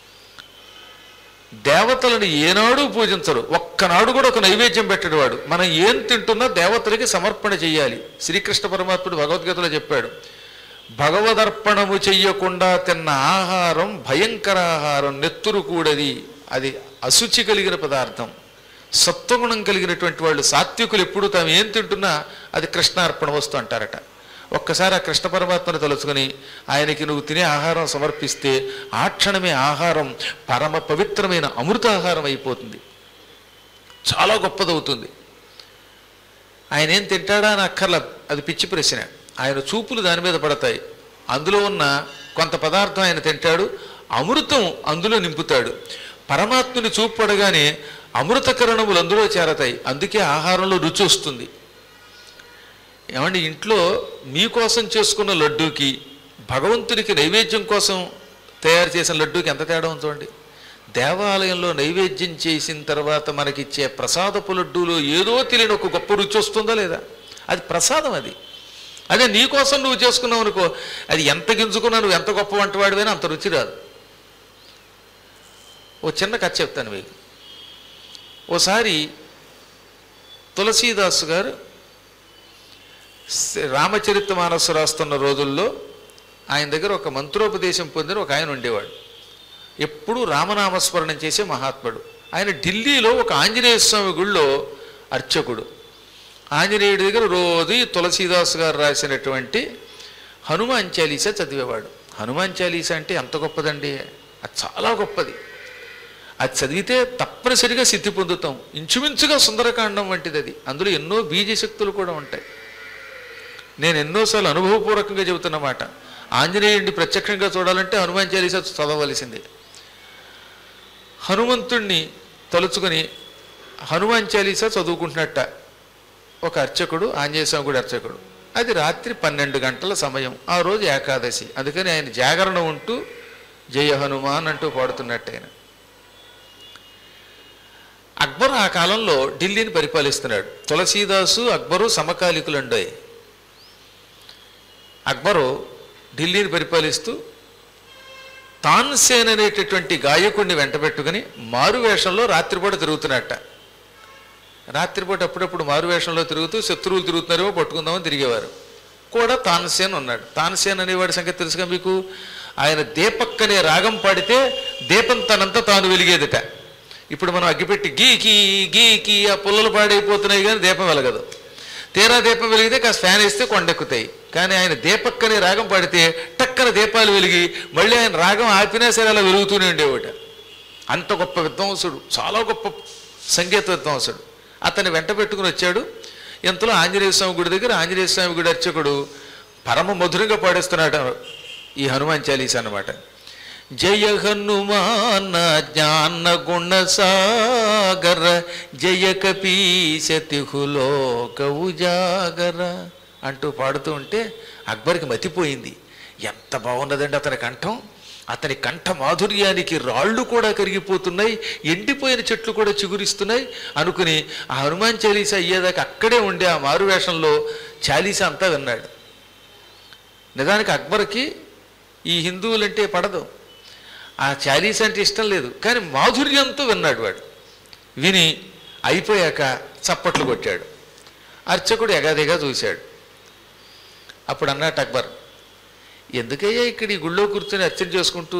దేవతలను ఏనాడు పూజించరు ఒక్కనాడు కూడా ఒక నైవేద్యం పెట్టేవాడు మనం ఏం తింటున్నా దేవతలకి సమర్పణ చేయాలి శ్రీకృష్ణ పరమాత్ముడు భగవద్గీతలో చెప్పాడు భగవదర్పణము చెయ్యకుండా తిన్న ఆహారం భయంకర ఆహారం నెత్తురు కూడది అది అశుచి కలిగిన పదార్థం సత్వగుణం కలిగినటువంటి వాళ్ళు సాత్వికులు ఎప్పుడు తాము ఏం తింటున్నా అది కృష్ణార్పణ వస్తు అంటారట ఒక్కసారి ఆ కృష్ణ పరమాత్మను తలుచుకొని ఆయనకి నువ్వు తినే ఆహారం సమర్పిస్తే ఆ క్షణమే ఆహారం పరమ పవిత్రమైన అమృతాహారం అయిపోతుంది చాలా గొప్పదవుతుంది ఆయన ఏం తింటాడా అని అక్కర్ల అది పిచ్చి ప్రశ్న ఆయన చూపులు దాని మీద పడతాయి అందులో ఉన్న కొంత పదార్థం ఆయన తింటాడు అమృతం అందులో నింపుతాడు పరమాత్ముని చూపు పడగానే అమృతకరణములు అందులో చేరతాయి అందుకే ఆహారంలో రుచి వస్తుంది ఏమండి ఇంట్లో మీకోసం చేసుకున్న లడ్డూకి భగవంతుడికి నైవేద్యం కోసం తయారు చేసిన లడ్డూకి ఎంత తేడా ఉంచండి దేవాలయంలో నైవేద్యం చేసిన తర్వాత మనకిచ్చే ప్రసాదపు లడ్డూలో ఏదో తెలియని ఒక గొప్ప రుచి వస్తుందా లేదా అది ప్రసాదం అది అదే నీకోసం నువ్వు చేసుకున్నావు అనుకో అది ఎంత గింజుకున్నా నువ్వు ఎంత గొప్ప వంటవాడివైనా అంత రుచి రాదు ఓ చిన్న కథ చెప్తాను మీకు ఓసారి తులసీదాసు గారు రామచరిత మానసు రాస్తున్న రోజుల్లో ఆయన దగ్గర ఒక మంత్రోపదేశం పొందిన ఒక ఆయన ఉండేవాడు ఎప్పుడూ రామనామస్మరణం చేసే మహాత్ముడు ఆయన ఢిల్లీలో ఒక ఆంజనేయ స్వామి గుళ్ళో అర్చకుడు ఆంజనేయుడి దగ్గర రోజు ఈ తులసీదాస్ గారు రాసినటువంటి హనుమాన్ చాలీసా చదివేవాడు హనుమాన్ చాలీసా అంటే ఎంత గొప్పదండి అది చాలా గొప్పది అది చదివితే తప్పనిసరిగా సిద్ధి పొందుతాం ఇంచుమించుగా సుందరకాండం వంటిది అది అందులో ఎన్నో బీజశక్తులు కూడా ఉంటాయి నేను ఎన్నోసార్లు అనుభవపూర్వకంగా చెబుతున్నమాట ఆంజనేయుడిని ప్రత్యక్షంగా చూడాలంటే హనుమాన్ చాలీసా చదవలసిందే హనుమంతుణ్ణి తలుచుకొని హనుమాన్ చాలీసా చదువుకుంటున్నట్ట ఒక అర్చకుడు ఆంజనేయ స్వామి గుడి అర్చకుడు అది రాత్రి పన్నెండు గంటల సమయం ఆ రోజు ఏకాదశి అందుకని ఆయన జాగరణ ఉంటూ జయ హనుమాన్ అంటూ పాడుతున్నట్టు ఆయన అక్బర్ ఆ కాలంలో ఢిల్లీని పరిపాలిస్తున్నాడు తులసీదాసు అక్బరు సమకాలికులండోయ్ అక్బరు ఢిల్లీని పరిపాలిస్తూ తాన్సేన్ అనేటటువంటి గాయకుడిని వెంటబెట్టుకుని మారువేషంలో రాత్రిపూట తిరుగుతున్నట్ట రాత్రిపూట అప్పుడప్పుడు మారువేషంలో తిరుగుతూ శత్రువులు తిరుగుతున్నారేమో పట్టుకుందామని తిరిగేవారు కూడా తాన్సేన్ ఉన్నాడు తాన్సేన్ అనేవాడి సంగతి తెలుసుగా మీకు ఆయన దీపక్ అనే రాగం పాడితే దీపం తనంతా తాను వెలిగేదట ఇప్పుడు మనం అగ్గిపెట్టి గీకి గీకి ఆ పుల్లలు పాడైపోతున్నాయి కానీ దీపం వెలగదు తీరా దీపం వెలిగితే కాస్త ఫ్యాన్ వేస్తే కొండెక్కుతాయి కానీ ఆయన దీపక్ అనే రాగం పాడితే టక్కన దీపాలు వెలిగి మళ్ళీ ఆయన రాగం ఆపినా సరే అలా వెలుగుతూనే ఉండేవాట అంత గొప్ప విద్వాంసుడు చాలా గొప్ప సంగీత విద్వాంసుడు అతన్ని వెంట పెట్టుకుని వచ్చాడు ఇంతలో ఆంజనేయ స్వామి గుడి దగ్గర ఆంజనేయ స్వామి గుడి అర్చకుడు పరమ మధురంగా పాడేస్తున్నాడు ఈ హనుమాన్ చాలీసా అన్నమాట జయ హనుమాన జ్ఞాన గుణ సాగర జయ కపీశతిహులోక ఉజాగర అంటూ పాడుతూ ఉంటే అక్బర్కి మతిపోయింది ఎంత బాగున్నదండి అతని కంఠం అతని కంఠ మాధుర్యానికి రాళ్ళు కూడా కరిగిపోతున్నాయి ఎండిపోయిన చెట్లు కూడా చిగురిస్తున్నాయి అనుకుని ఆ హనుమాన్ చాలీసా అయ్యేదాకా అక్కడే ఉండే ఆ మారువేషంలో చాలీసా అంతా విన్నాడు నిజానికి అక్బర్కి ఈ హిందువులంటే పడదు ఆ చాలీసా అంటే ఇష్టం లేదు కానీ మాధుర్యంతో విన్నాడు వాడు విని అయిపోయాక చప్పట్లు కొట్టాడు అర్చకుడు ఎగాదిగా చూశాడు అప్పుడు అన్నట్టు అక్బర్ ఎందుకయ్యా ఇక్కడ ఈ గుళ్ళో కూర్చొని అర్చన చేసుకుంటూ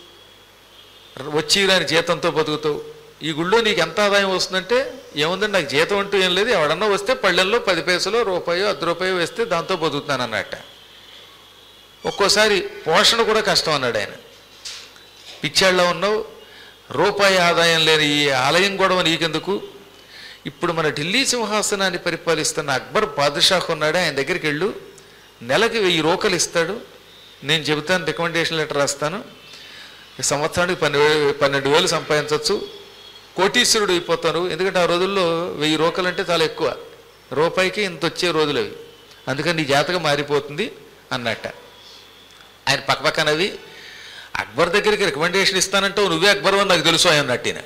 వచ్చి రాని జీతంతో బతుకుతావు ఈ గుళ్ళో నీకు ఎంత ఆదాయం వస్తుందంటే ఏముందండి నాకు జీతం అంటూ ఏం లేదు ఎవడన్నా వస్తే పళ్ళెల్లో పది పైసలు రూపాయో అర్ధ రూపాయో వేస్తే దాంతో బతుకుతాను అన్నట్ట ఒక్కోసారి పోషణ కూడా కష్టం అన్నాడు ఆయన పిచ్చాళ్ళలో ఉన్నావు రూపాయి ఆదాయం లేని ఈ ఆలయం గొడవ నీకెందుకు ఇప్పుడు మన ఢిల్లీ సింహాసనాన్ని పరిపాలిస్తున్న అక్బర్ బాదుషాహ్ ఉన్నాడే ఆయన దగ్గరికి వెళ్ళు నెలకి వెయ్యి రూకలు ఇస్తాడు నేను చెబుతాను రికమెండేషన్ లెటర్ రాస్తాను ఈ సంవత్సరానికి పన్నెండు పన్నెండు వేలు సంపాదించవచ్చు కోటీశ్వరుడు అయిపోతాను ఎందుకంటే ఆ రోజుల్లో వెయ్యి రూకలు అంటే చాలా ఎక్కువ రూపాయికి ఇంత వచ్చే రోజులు అవి అందుకని నీ జాతకం మారిపోతుంది అన్నట్ట ఆయన పక్కపక్కనవి అక్బర్ దగ్గరికి రికమెండేషన్ ఇస్తానంటే నువ్వే అక్బర్ అని నాకు తెలుసు అన్నట్టు ఈయన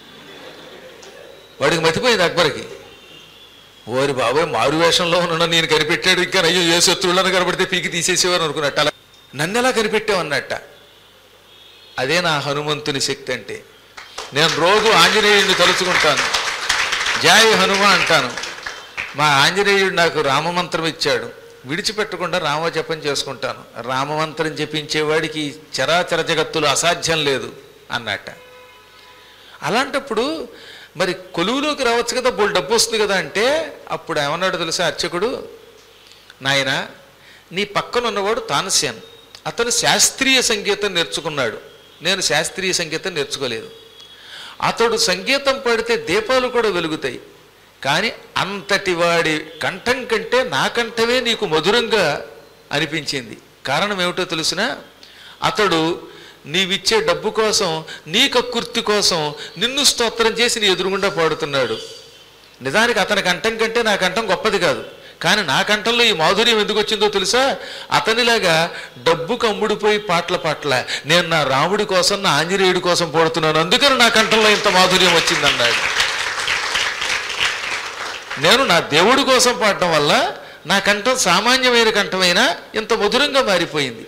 వాడికి మతిపోయింది అక్బర్కి ఓరి బాబోయ్ మారు వేషంలో ఉన్న నేను కనిపెట్టాడు ఇంకా అయ్యో ఏ శత్రువులను కనబడితే పీకి తీసేసేవారు అనుకున్నట్టు అలా నన్ను ఎలా కనిపెట్టావు అన్నట్ట అదే నా హనుమంతుని శక్తి అంటే నేను రోజు ఆంజనేయుడిని తలుచుకుంటాను జాయ్ హనుమ అంటాను మా ఆంజనేయుడు నాకు రామమంత్రం ఇచ్చాడు విడిచిపెట్టకుండా రామజపం చేసుకుంటాను రామమంత్రం జపించేవాడికి ఈ చరాచర జగత్తులు అసాధ్యం లేదు అన్నట్ట అలాంటప్పుడు మరి కొలువులోకి రావచ్చు కదా బోల్ డబ్బు వస్తుంది కదా అంటే అప్పుడు ఏమన్నాడు తెలుసా అర్చకుడు నాయన నీ పక్కన ఉన్నవాడు తానస్యాన్ అతను శాస్త్రీయ సంగీతం నేర్చుకున్నాడు నేను శాస్త్రీయ సంగీతం నేర్చుకోలేదు అతడు సంగీతం పాడితే దీపాలు కూడా వెలుగుతాయి కానీ అంతటి వాడి కంఠం కంటే నా కంఠమే నీకు మధురంగా అనిపించింది కారణం ఏమిటో తెలిసిన అతడు నీవిచ్చే డబ్బు కోసం నీ కక్కుర్తి కోసం నిన్ను స్తోత్రం చేసి నీ ఎదురుగుండా పాడుతున్నాడు నిజానికి అతని కంఠం కంటే నా కంఠం గొప్పది కాదు కానీ నా కంఠంలో ఈ మాధుర్యం ఎందుకు వచ్చిందో తెలుసా అతనిలాగా డబ్బు కమ్ముడిపోయి పాటల పాటల నేను నా రాముడి కోసం నా ఆంజనేయుడి కోసం పాడుతున్నాను అందుకని నా కంఠంలో ఇంత మాధుర్యం వచ్చిందన్నాడు నేను నా దేవుడి కోసం పాడటం వల్ల నా కంఠం సామాన్యమైన కంఠమైనా ఇంత మధురంగా మారిపోయింది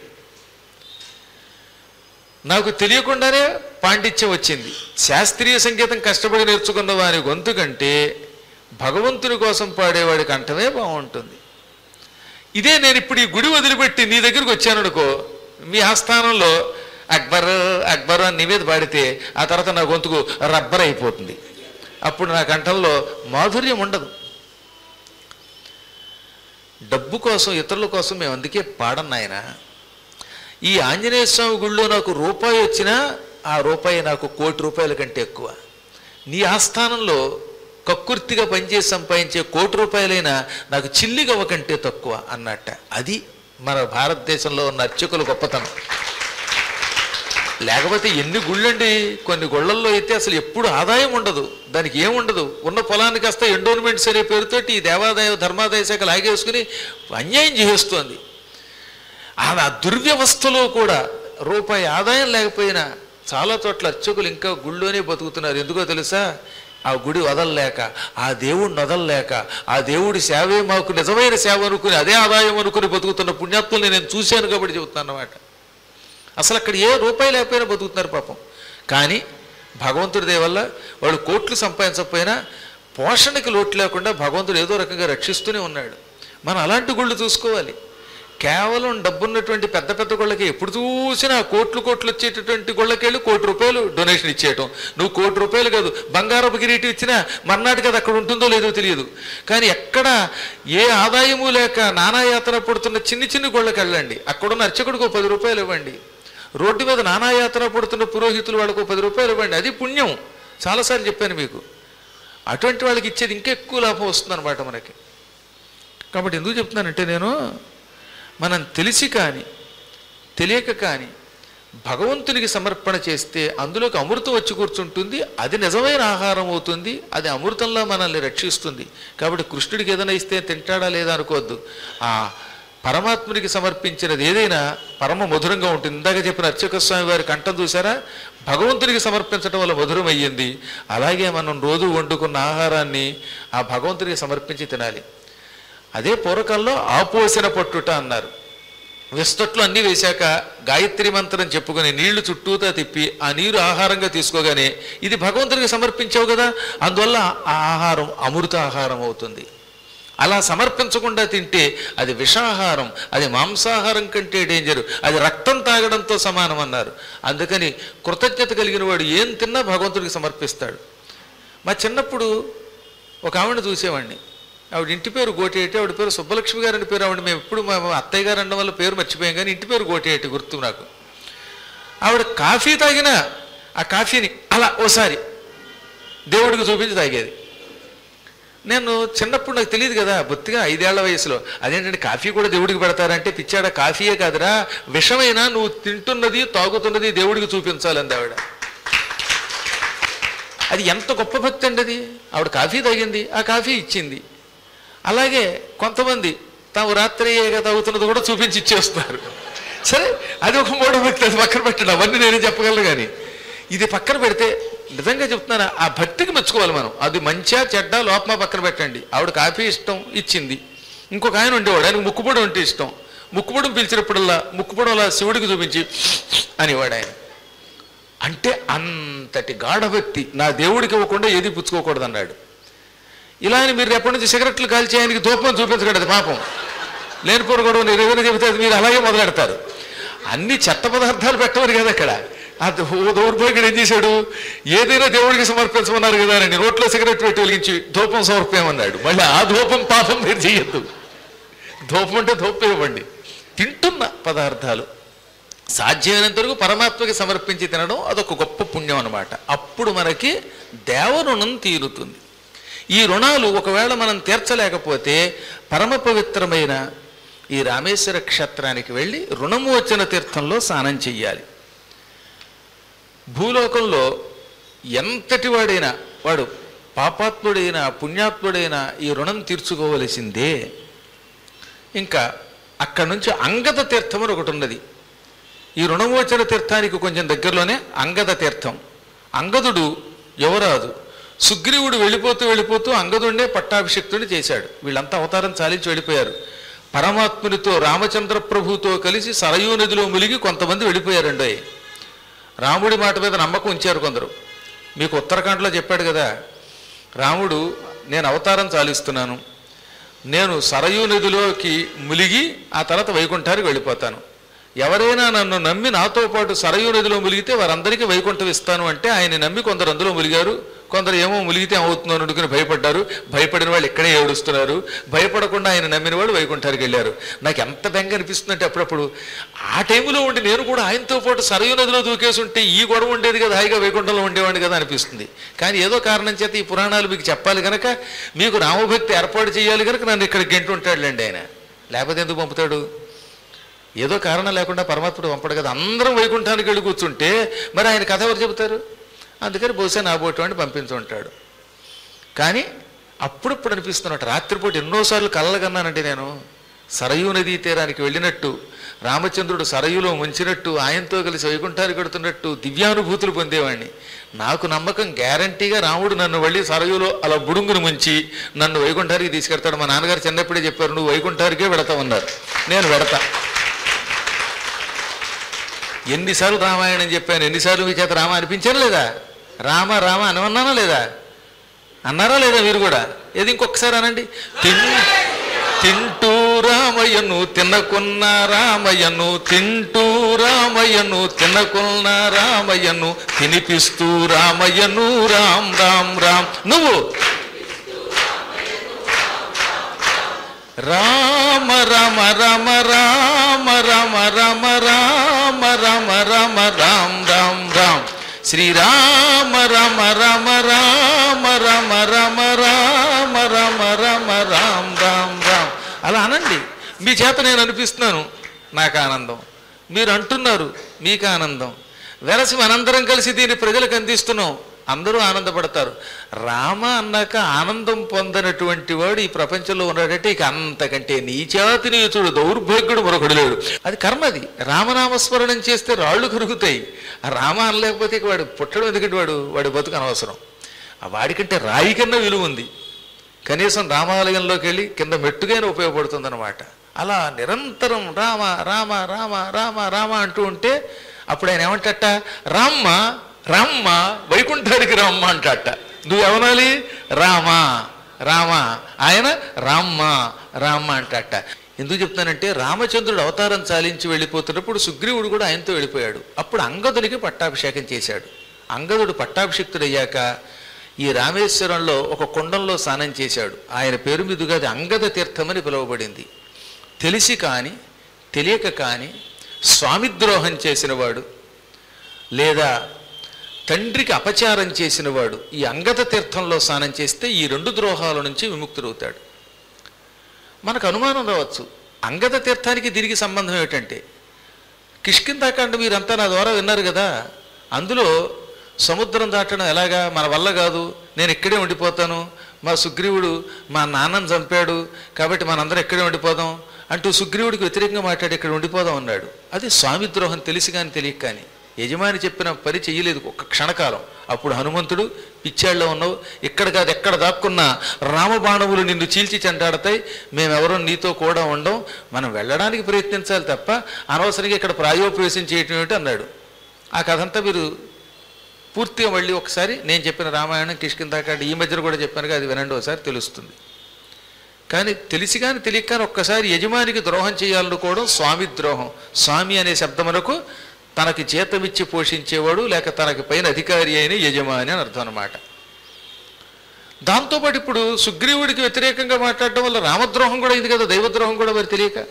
నాకు తెలియకుండానే పాండిత్యం వచ్చింది శాస్త్రీయ సంగీతం కష్టపడి నేర్చుకున్న వారి గొంతు కంటే భగవంతుని కోసం పాడేవాడి కంఠమే బాగుంటుంది ఇదే నేను ఇప్పుడు ఈ గుడి వదిలిపెట్టి నీ దగ్గరికి వచ్చాననుకో మీ ఆస్థానంలో అక్బర్ అక్బర్ అని నీ మీద పాడితే ఆ తర్వాత నా గొంతుకు రబ్బర్ అయిపోతుంది అప్పుడు నా కంఠంలో మాధుర్యం ఉండదు డబ్బు కోసం ఇతరుల కోసం మేము అందుకే పాడం నాయన ఈ ఆంజనేయ స్వామి గుళ్ళో నాకు రూపాయి వచ్చినా ఆ రూపాయి నాకు కోటి రూపాయల కంటే ఎక్కువ నీ ఆస్థానంలో కక్కుర్తిగా పనిచేసి సంపాదించే కోటి రూపాయలైనా నాకు చిల్లిగవ్వ కంటే తక్కువ అన్నట్ట అది మన భారతదేశంలో ఉన్న అర్చకుల గొప్పతనం లేకపోతే ఎన్ని గుళ్ళండి కొన్ని గుళ్ళల్లో అయితే అసలు ఎప్పుడు ఆదాయం ఉండదు దానికి ఏముండదు ఉన్న పొలానికి వస్తే ఎండోన్మెంట్స్ అనే పేరుతోటి ఈ దేవాదాయ ధర్మాదాయ శాఖ లాగేసుకుని అన్యాయం చేసేస్తోంది ఆ దుర్వ్యవస్థలో కూడా రూపాయి ఆదాయం లేకపోయినా చాలా చోట్ల అర్చకులు ఇంకా గుళ్ళోనే బతుకుతున్నారు ఎందుకో తెలుసా ఆ గుడి వదలలేక ఆ దేవుడిని వదలలేక ఆ దేవుడి సేవే మాకు నిజమైన సేవ అనుకుని అదే ఆదాయం అనుకుని బతుకుతున్న పుణ్యాత్ముల్ని నేను చూశాను కాబట్టి చెబుతాను అన్నమాట అసలు అక్కడ ఏ రూపాయి లేకపోయినా బతుకుతున్నారు పాపం కానీ భగవంతుడి దయ వల్ల వాళ్ళు కోట్లు సంపాదించకపోయినా పోషణకి లోటు లేకుండా భగవంతుడు ఏదో రకంగా రక్షిస్తూనే ఉన్నాడు మనం అలాంటి గుళ్ళు చూసుకోవాలి కేవలం డబ్బున్నటువంటి పెద్ద పెద్ద గుళ్ళకి ఎప్పుడు చూసినా కోట్లు కోట్లు వచ్చేటటువంటి గుళ్ళకి వెళ్ళి కోటి రూపాయలు డొనేషన్ ఇచ్చేయటం నువ్వు కోటి రూపాయలు కాదు బంగారపు కిరీటి ఇచ్చినా మర్నాటికి అది అక్కడ ఉంటుందో లేదో తెలియదు కానీ ఎక్కడ ఏ ఆదాయము లేక నానాయాతన పడుతున్న చిన్ని చిన్ని గుళ్ళకి వెళ్ళండి అక్కడున్న అర్చకుడికి ఒక పది రూపాయలు ఇవ్వండి రోడ్డు మీద నానాయాతన పడుతున్న పురోహితులు వాళ్ళకు ఒక పది రూపాయలు ఇవ్వండి అది పుణ్యం చాలాసార్లు చెప్పాను మీకు అటువంటి వాళ్ళకి ఇచ్చేది ఇంకా ఎక్కువ లాభం వస్తుందన్నమాట మనకి కాబట్టి ఎందుకు చెప్తున్నానంటే నేను మనం తెలిసి కానీ తెలియక కానీ భగవంతునికి సమర్పణ చేస్తే అందులోకి అమృతం వచ్చి కూర్చుంటుంది అది నిజమైన ఆహారం అవుతుంది అది అమృతంలో మనల్ని రక్షిస్తుంది కాబట్టి కృష్ణుడికి ఏదైనా ఇస్తే తింటాడా లేదా అనుకోవద్దు ఆ పరమాత్మునికి సమర్పించినది ఏదైనా పరమ మధురంగా ఉంటుంది ఇందాక చెప్పిన అర్చక స్వామి వారి కంఠం చూసారా భగవంతునికి సమర్పించడం వల్ల మధురం అయ్యింది అలాగే మనం రోజు వండుకున్న ఆహారాన్ని ఆ భగవంతునికి సమర్పించి తినాలి అదే పూర్వకాలంలో ఆపోసిన పట్టుట అన్నారు విస్తట్లో అన్నీ వేశాక గాయత్రి మంత్రం చెప్పుకొని నీళ్లు చుట్టూతా తిప్పి ఆ నీరు ఆహారంగా తీసుకోగానే ఇది భగవంతుడికి సమర్పించావు కదా అందువల్ల ఆ ఆహారం అమృత ఆహారం అవుతుంది అలా సమర్పించకుండా తింటే అది విషాహారం అది మాంసాహారం కంటే డేంజరు అది రక్తం తాగడంతో సమానం అన్నారు అందుకని కృతజ్ఞత కలిగిన వాడు ఏం తిన్నా భగవంతుడికి సమర్పిస్తాడు మా చిన్నప్పుడు ఒక ఆవిడ చూసేవాడిని ఆవిడ ఇంటి పేరు గోటేటి ఆవిడ పేరు సుబ్బలక్ష్మి గారు అని పేరు ఆవిడ మేము ఎప్పుడు మా మా అత్తయ్య గారు అనడం వల్ల పేరు మర్చిపోయాం కానీ ఇంటి పేరు గోటేటి గుర్తు నాకు ఆవిడ కాఫీ తాగినా ఆ కాఫీని అలా ఓసారి దేవుడికి చూపించి తాగేది నేను చిన్నప్పుడు నాకు తెలియదు కదా బొత్తిగా ఐదేళ్ల వయసులో అదేంటంటే కాఫీ కూడా దేవుడికి పెడతారంటే పిచ్చాడ కాఫీయే కాదురా విషమైనా నువ్వు తింటున్నది తాగుతున్నది దేవుడికి చూపించాలంది ఆవిడ అది ఎంత గొప్ప భక్తి అండి అది ఆవిడ కాఫీ తాగింది ఆ కాఫీ ఇచ్చింది అలాగే కొంతమంది తాము రాత్రి ఏగా తాగుతున్నది కూడా చూపించి ఇచ్చేస్తున్నారు సరే అది ఒక మూడో భక్తి అది పక్కన పెట్టండి అవన్నీ నేనే చెప్పగలను కానీ ఇది పక్కన పెడితే నిజంగా చెప్తున్నాను ఆ భక్తికి మెచ్చుకోవాలి మనం అది మంచిగా చెడ్డ లోపమా పక్కన పెట్టండి ఆవిడ కాఫీ ఇష్టం ఇచ్చింది ఇంకొక ఆయన ఉండేవాడు ఆయనకు ముక్కుపొడి ఉంటే ఇష్టం ముక్కుపొడం పిలిచినప్పుడల్లా ముక్కుపొడం అలా శివుడికి చూపించి అనేవాడు ఆయన అంటే అంతటి గాఢభక్తి నా దేవుడికి ఇవ్వకుండా ఏది పుచ్చుకోకూడదు అన్నాడు ఇలా అని మీరు ఎప్పటి నుంచి సిగరెట్లు కాల్చి ఆయనకి ధూపం చూపించకూడదు పాపం లేనిపోరు గొడవ నేను ఏదైనా చెబితే అది మీరు అలాగే మొదలెడతారు అన్ని చెత్త పదార్థాలు పెట్టమని కదా అక్కడ ఆ దో- దౌర్భాగ్యుడు ఏం చేశాడు ఏదైనా దేవుడికి సమర్పించమన్నారు కదా అని నోట్లో సిగరెట్ పెట్టి వెలిగించి ధూపం సమర్పేమన్నాడు మళ్ళీ ఆ ధూపం పాపం మీరు చేయొద్దు ధూపం అంటే ధూపం ఇవ్వండి తింటున్న పదార్థాలు సాధ్యమైనంత వరకు పరమాత్మకి సమర్పించి తినడం అదొక గొప్ప పుణ్యం అనమాట అప్పుడు మనకి దేవరుణం తీరుతుంది ఈ రుణాలు ఒకవేళ మనం తీర్చలేకపోతే పరమ పవిత్రమైన ఈ రామేశ్వర క్షేత్రానికి వెళ్ళి రుణమోచన తీర్థంలో స్నానం చెయ్యాలి భూలోకంలో ఎంతటి వాడైనా వాడు పాపాత్ముడైనా పుణ్యాత్ముడైనా ఈ రుణం తీర్చుకోవలసిందే ఇంకా అక్కడి నుంచి అంగద తీర్థం అని ఒకటి ఉన్నది ఈ రుణమోచన తీర్థానికి కొంచెం దగ్గరలోనే అంగద తీర్థం అంగదుడు యువరాజు సుగ్రీవుడు వెళ్ళిపోతూ వెళ్ళిపోతూ అంగదుడినే పట్టాభిషిక్తుడిని చేశాడు వీళ్ళంతా అవతారం చాలించి వెళ్ళిపోయారు పరమాత్మునితో రామచంద్ర ప్రభుతో కలిసి సరయూ నదిలో ములిగి కొంతమంది వెళ్ళిపోయారండి రాముడి మాట మీద నమ్మకం ఉంచారు కొందరు మీకు ఉత్తరాఖండ్లో చెప్పాడు కదా రాముడు నేను అవతారం చాలిస్తున్నాను నేను సరయూ నదిలోకి ములిగి ఆ తర్వాత వైకుంఠానికి వెళ్ళిపోతాను ఎవరైనా నన్ను నమ్మి నాతో పాటు సరయూ నదిలో ములిగితే వారందరికీ వైకుంఠం ఇస్తాను అంటే ఆయన నమ్మి కొందరు అందులో ములిగారు కొందరు ఏమో ములిగితే అవుతుందో అని అనుకుని భయపడ్డారు భయపడిన వాళ్ళు ఇక్కడే ఏడుస్తున్నారు భయపడకుండా ఆయన నమ్మిన వాళ్ళు వైకుంఠానికి వెళ్ళారు నాకు ఎంత బెంగ అనిపిస్తుందంటే అప్పుడప్పుడు ఆ టైంలో ఉండి నేను కూడా ఆయనతో పాటు సరయూ నదిలో దూకేసి ఉంటే ఈ గొడవ ఉండేది కదా హాయిగా వైకుంఠంలో ఉండేవాడిని కదా అనిపిస్తుంది కానీ ఏదో కారణం చేత ఈ పురాణాలు మీకు చెప్పాలి కనుక మీకు రామభక్తి ఏర్పాటు చేయాలి కనుక నన్ను ఇక్కడ గెంటు ఉంటాడులేండి ఆయన లేకపోతే ఎందుకు పంపుతాడు ఏదో కారణం లేకుండా పరమాత్ముడు పంపడు కదా అందరం వైకుంఠానికి వెళ్ళి కూర్చుంటే మరి ఆయన కథ ఎవరు చెబుతారు అందుకని బహుశా నా బోటి వాడిని పంపించుంటాడు కానీ అప్పుడప్పుడు అనిపిస్తున్నట్టు రాత్రిపూట ఎన్నోసార్లు కలలుగన్నానండి నేను సరయూ నదీ తీరానికి వెళ్ళినట్టు రామచంద్రుడు సరయులో ముంచినట్టు ఆయనతో కలిసి వైకుంఠానికి కడుతున్నట్టు దివ్యానుభూతులు పొందేవాడిని నాకు నమ్మకం గ్యారంటీగా రాముడు నన్ను వెళ్ళి సరయులో అలా బుడుంగును ముంచి నన్ను వైకుంఠానికి తీసుకెడతాడు మా నాన్నగారు చిన్నప్పుడే చెప్పారు నువ్వు వైకుంఠానికే వెళతామన్నారు నేను వెడతా ఎన్నిసార్లు రామాయణం చెప్పాను ఎన్నిసార్లు మీ చేత రామ అనిపించాను లేదా రామ రామ అనమన్నానా లేదా అన్నారా లేదా మీరు కూడా ఏది ఇంకొకసారి అనండి తిన్ తింటూ రామయ్యను తినకున్న రామయ్యను తింటూ రామయ్యను తినకున్న రామయ్యను తినిపిస్తూ రామయ్యను రామ్ రామ్ రామ్ నువ్వు రామ రామ రామ రామ రామ రామ రామ రామ రామ రామ్ రామ్ రామ్ శ్రీరామ రామ రామ రామ రామ రామ రామ రామ రామ రామ్ రామ్ రామ్ అలా అనండి మీ చేత నేను అనిపిస్తున్నాను నాకు ఆనందం మీరు అంటున్నారు మీకు ఆనందం వెరసి మనందరం కలిసి దీన్ని ప్రజలకు అందిస్తున్నాం అందరూ ఆనందపడతారు రామ అన్నాక ఆనందం పొందనటువంటి వాడు ఈ ప్రపంచంలో ఉన్నాడంటే ఇక అంతకంటే నీచాతి నీచుడు దౌర్భాగ్యుడు మరొకడు లేడు అది కర్మ అది రామనామస్మరణం చేస్తే రాళ్ళు కరుగుతాయి ఆ రామ అనలేకపోతే ఇక వాడు పుట్టడం ఎందుకంటే వాడు వాడి బతుకు అనవసరం ఆ వాడికంటే రాయి కన్నా విలువ ఉంది కనీసం రామాలయంలోకి వెళ్ళి కింద మెట్టుగానే ఉపయోగపడుతుందన్నమాట అలా నిరంతరం రామ రామ రామ రామ రామ అంటూ ఉంటే అప్పుడు ఆయన ఏమంటట రామ్మ రామ్మ వైకుంఠానికి రామ్మ అంటట నువ్వు ఎవనాలి రామ రామ ఆయన రామ్మ రామ్మ అంటట ఎందుకు చెప్తానంటే రామచంద్రుడు అవతారం చాలించి వెళ్ళిపోతున్నప్పుడు సుగ్రీవుడు కూడా ఆయనతో వెళ్ళిపోయాడు అప్పుడు అంగదునికి పట్టాభిషేకం చేశాడు అంగదుడు పట్టాభిషిక్తుడయ్యాక ఈ రామేశ్వరంలో ఒక కుండంలో స్నానం చేశాడు ఆయన పేరు మీదుగా అది అంగద తీర్థమని పిలువబడింది తెలిసి కానీ తెలియక కానీ స్వామిద్రోహం చేసినవాడు లేదా తండ్రికి అపచారం చేసినవాడు ఈ అంగద తీర్థంలో స్నానం చేస్తే ఈ రెండు ద్రోహాల నుంచి విముక్తుడవుతాడు మనకు అనుమానం రావచ్చు అంగద తీర్థానికి దీనికి సంబంధం ఏమిటంటే కిష్కిందాకాండ మీరంతా నా ద్వారా విన్నారు కదా అందులో సముద్రం దాటడం ఎలాగా మన వల్ల కాదు నేను ఇక్కడే ఉండిపోతాను మా సుగ్రీవుడు మా నాన్నని చంపాడు కాబట్టి మనందరం ఇక్కడే ఉండిపోదాం అంటూ సుగ్రీవుడికి వ్యతిరేకంగా మాట్లాడి ఇక్కడ ఉండిపోదాం అన్నాడు అది స్వామిద్రోహం తెలిసి కానీ తెలియక కానీ యజమాని చెప్పిన పని చెయ్యలేదు ఒక్క క్షణకాలం అప్పుడు హనుమంతుడు పిచ్చాళ్ళలో ఉన్నావు ఇక్కడ కాదు ఎక్కడ దాక్కున్నా రామబాణములు నిన్ను చీల్చి చెంటాడతాయి మేమెవరూ నీతో కూడా ఉండం మనం వెళ్ళడానికి ప్రయత్నించాలి తప్ప అనవసరంగా ఇక్కడ ప్రాయోపవేశం చేయటం ఏమిటి అన్నాడు ఆ కథంతా మీరు పూర్తిగా మళ్ళీ ఒకసారి నేను చెప్పిన రామాయణం కిష్కిందాకాండ ఈ మధ్యన కూడా చెప్పానుగా అది వినండి ఒకసారి తెలుస్తుంది కానీ తెలిసి కానీ తెలియక కానీ ఒక్కసారి యజమానికి ద్రోహం చేయాలనుకోవడం స్వామి ద్రోహం స్వామి అనే శబ్దమునకు తనకి జీతమిచ్చి పోషించేవాడు లేక తనకి పైన అధికారి అయిన యజమాని అని అర్థం అనమాట దాంతోపాటు ఇప్పుడు సుగ్రీవుడికి వ్యతిరేకంగా మాట్లాడటం వల్ల రామద్రోహం కూడా అయింది కదా దైవద్రోహం కూడా మరి తెలియక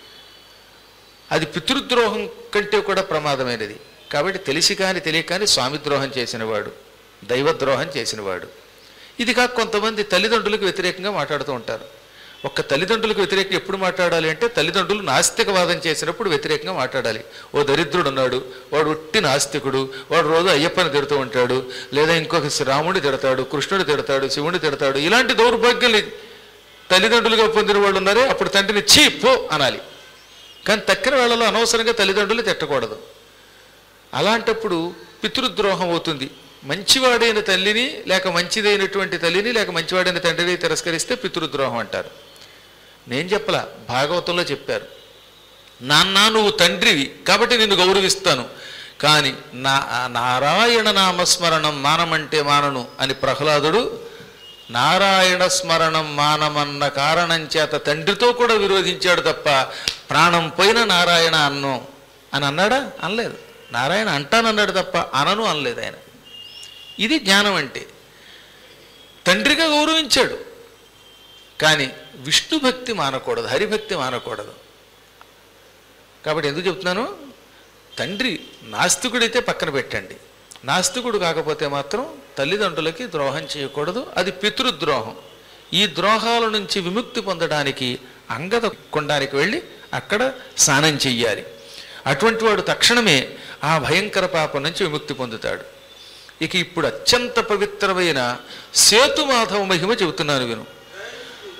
అది పితృద్రోహం కంటే కూడా ప్రమాదమైనది కాబట్టి తెలిసి కానీ తెలియక కానీ స్వామిద్రోహం చేసినవాడు దైవద్రోహం చేసినవాడు ఇది కాక కొంతమంది తల్లిదండ్రులకు వ్యతిరేకంగా మాట్లాడుతూ ఉంటారు ఒక్క తల్లిదండ్రులకు వ్యతిరేకంగా ఎప్పుడు మాట్లాడాలి అంటే తల్లిదండ్రులు నాస్తికవాదం చేసినప్పుడు వ్యతిరేకంగా మాట్లాడాలి ఓ దరిద్రుడు ఉన్నాడు వాడు ఒట్టి నాస్తికుడు వాడు రోజు అయ్యప్పని తిడుతూ ఉంటాడు లేదా ఇంకొక రాముడి తిడతాడు కృష్ణుడు తిడతాడు శివుని తిడతాడు ఇలాంటి దౌర్భాగ్యాలు తల్లిదండ్రులుగా పొందిన వాళ్ళు ఉన్నారే అప్పుడు తండ్రిని చీ పో అనాలి కానీ తక్కిన వేళలో అనవసరంగా తల్లిదండ్రులు తిట్టకూడదు అలాంటప్పుడు పితృద్రోహం అవుతుంది మంచివాడైన తల్లిని లేక మంచిదైనటువంటి తల్లిని లేక మంచివాడైన తండ్రిని తిరస్కరిస్తే పితృద్రోహం అంటారు నేను చెప్పలా భాగవతంలో చెప్పారు నాన్న నువ్వు తండ్రివి కాబట్టి నిన్ను గౌరవిస్తాను కానీ నా నారాయణ నామస్మరణం మానమంటే మానను అని ప్రహ్లాదుడు నారాయణ స్మరణం మానమన్న కారణం చేత తండ్రితో కూడా విరోధించాడు తప్ప ప్రాణం పోయిన నారాయణ అన్నం అని అన్నాడా అనలేదు నారాయణ అంటానన్నాడు తప్ప అనను అనలేదు ఆయన ఇది జ్ఞానం అంటే తండ్రిగా గౌరవించాడు కానీ విష్ణు భక్తి మానకూడదు హరిభక్తి మానకూడదు కాబట్టి ఎందుకు చెప్తున్నాను తండ్రి నాస్తికుడైతే పక్కన పెట్టండి నాస్తికుడు కాకపోతే మాత్రం తల్లిదండ్రులకి ద్రోహం చేయకూడదు అది పితృద్రోహం ఈ ద్రోహాల నుంచి విముక్తి పొందడానికి అంగద కుండానికి వెళ్ళి అక్కడ స్నానం చెయ్యాలి అటువంటి వాడు తక్షణమే ఆ భయంకర పాపం నుంచి విముక్తి పొందుతాడు ఇక ఇప్పుడు అత్యంత పవిత్రమైన సేతుమాధవ మహిమ చెబుతున్నాను విను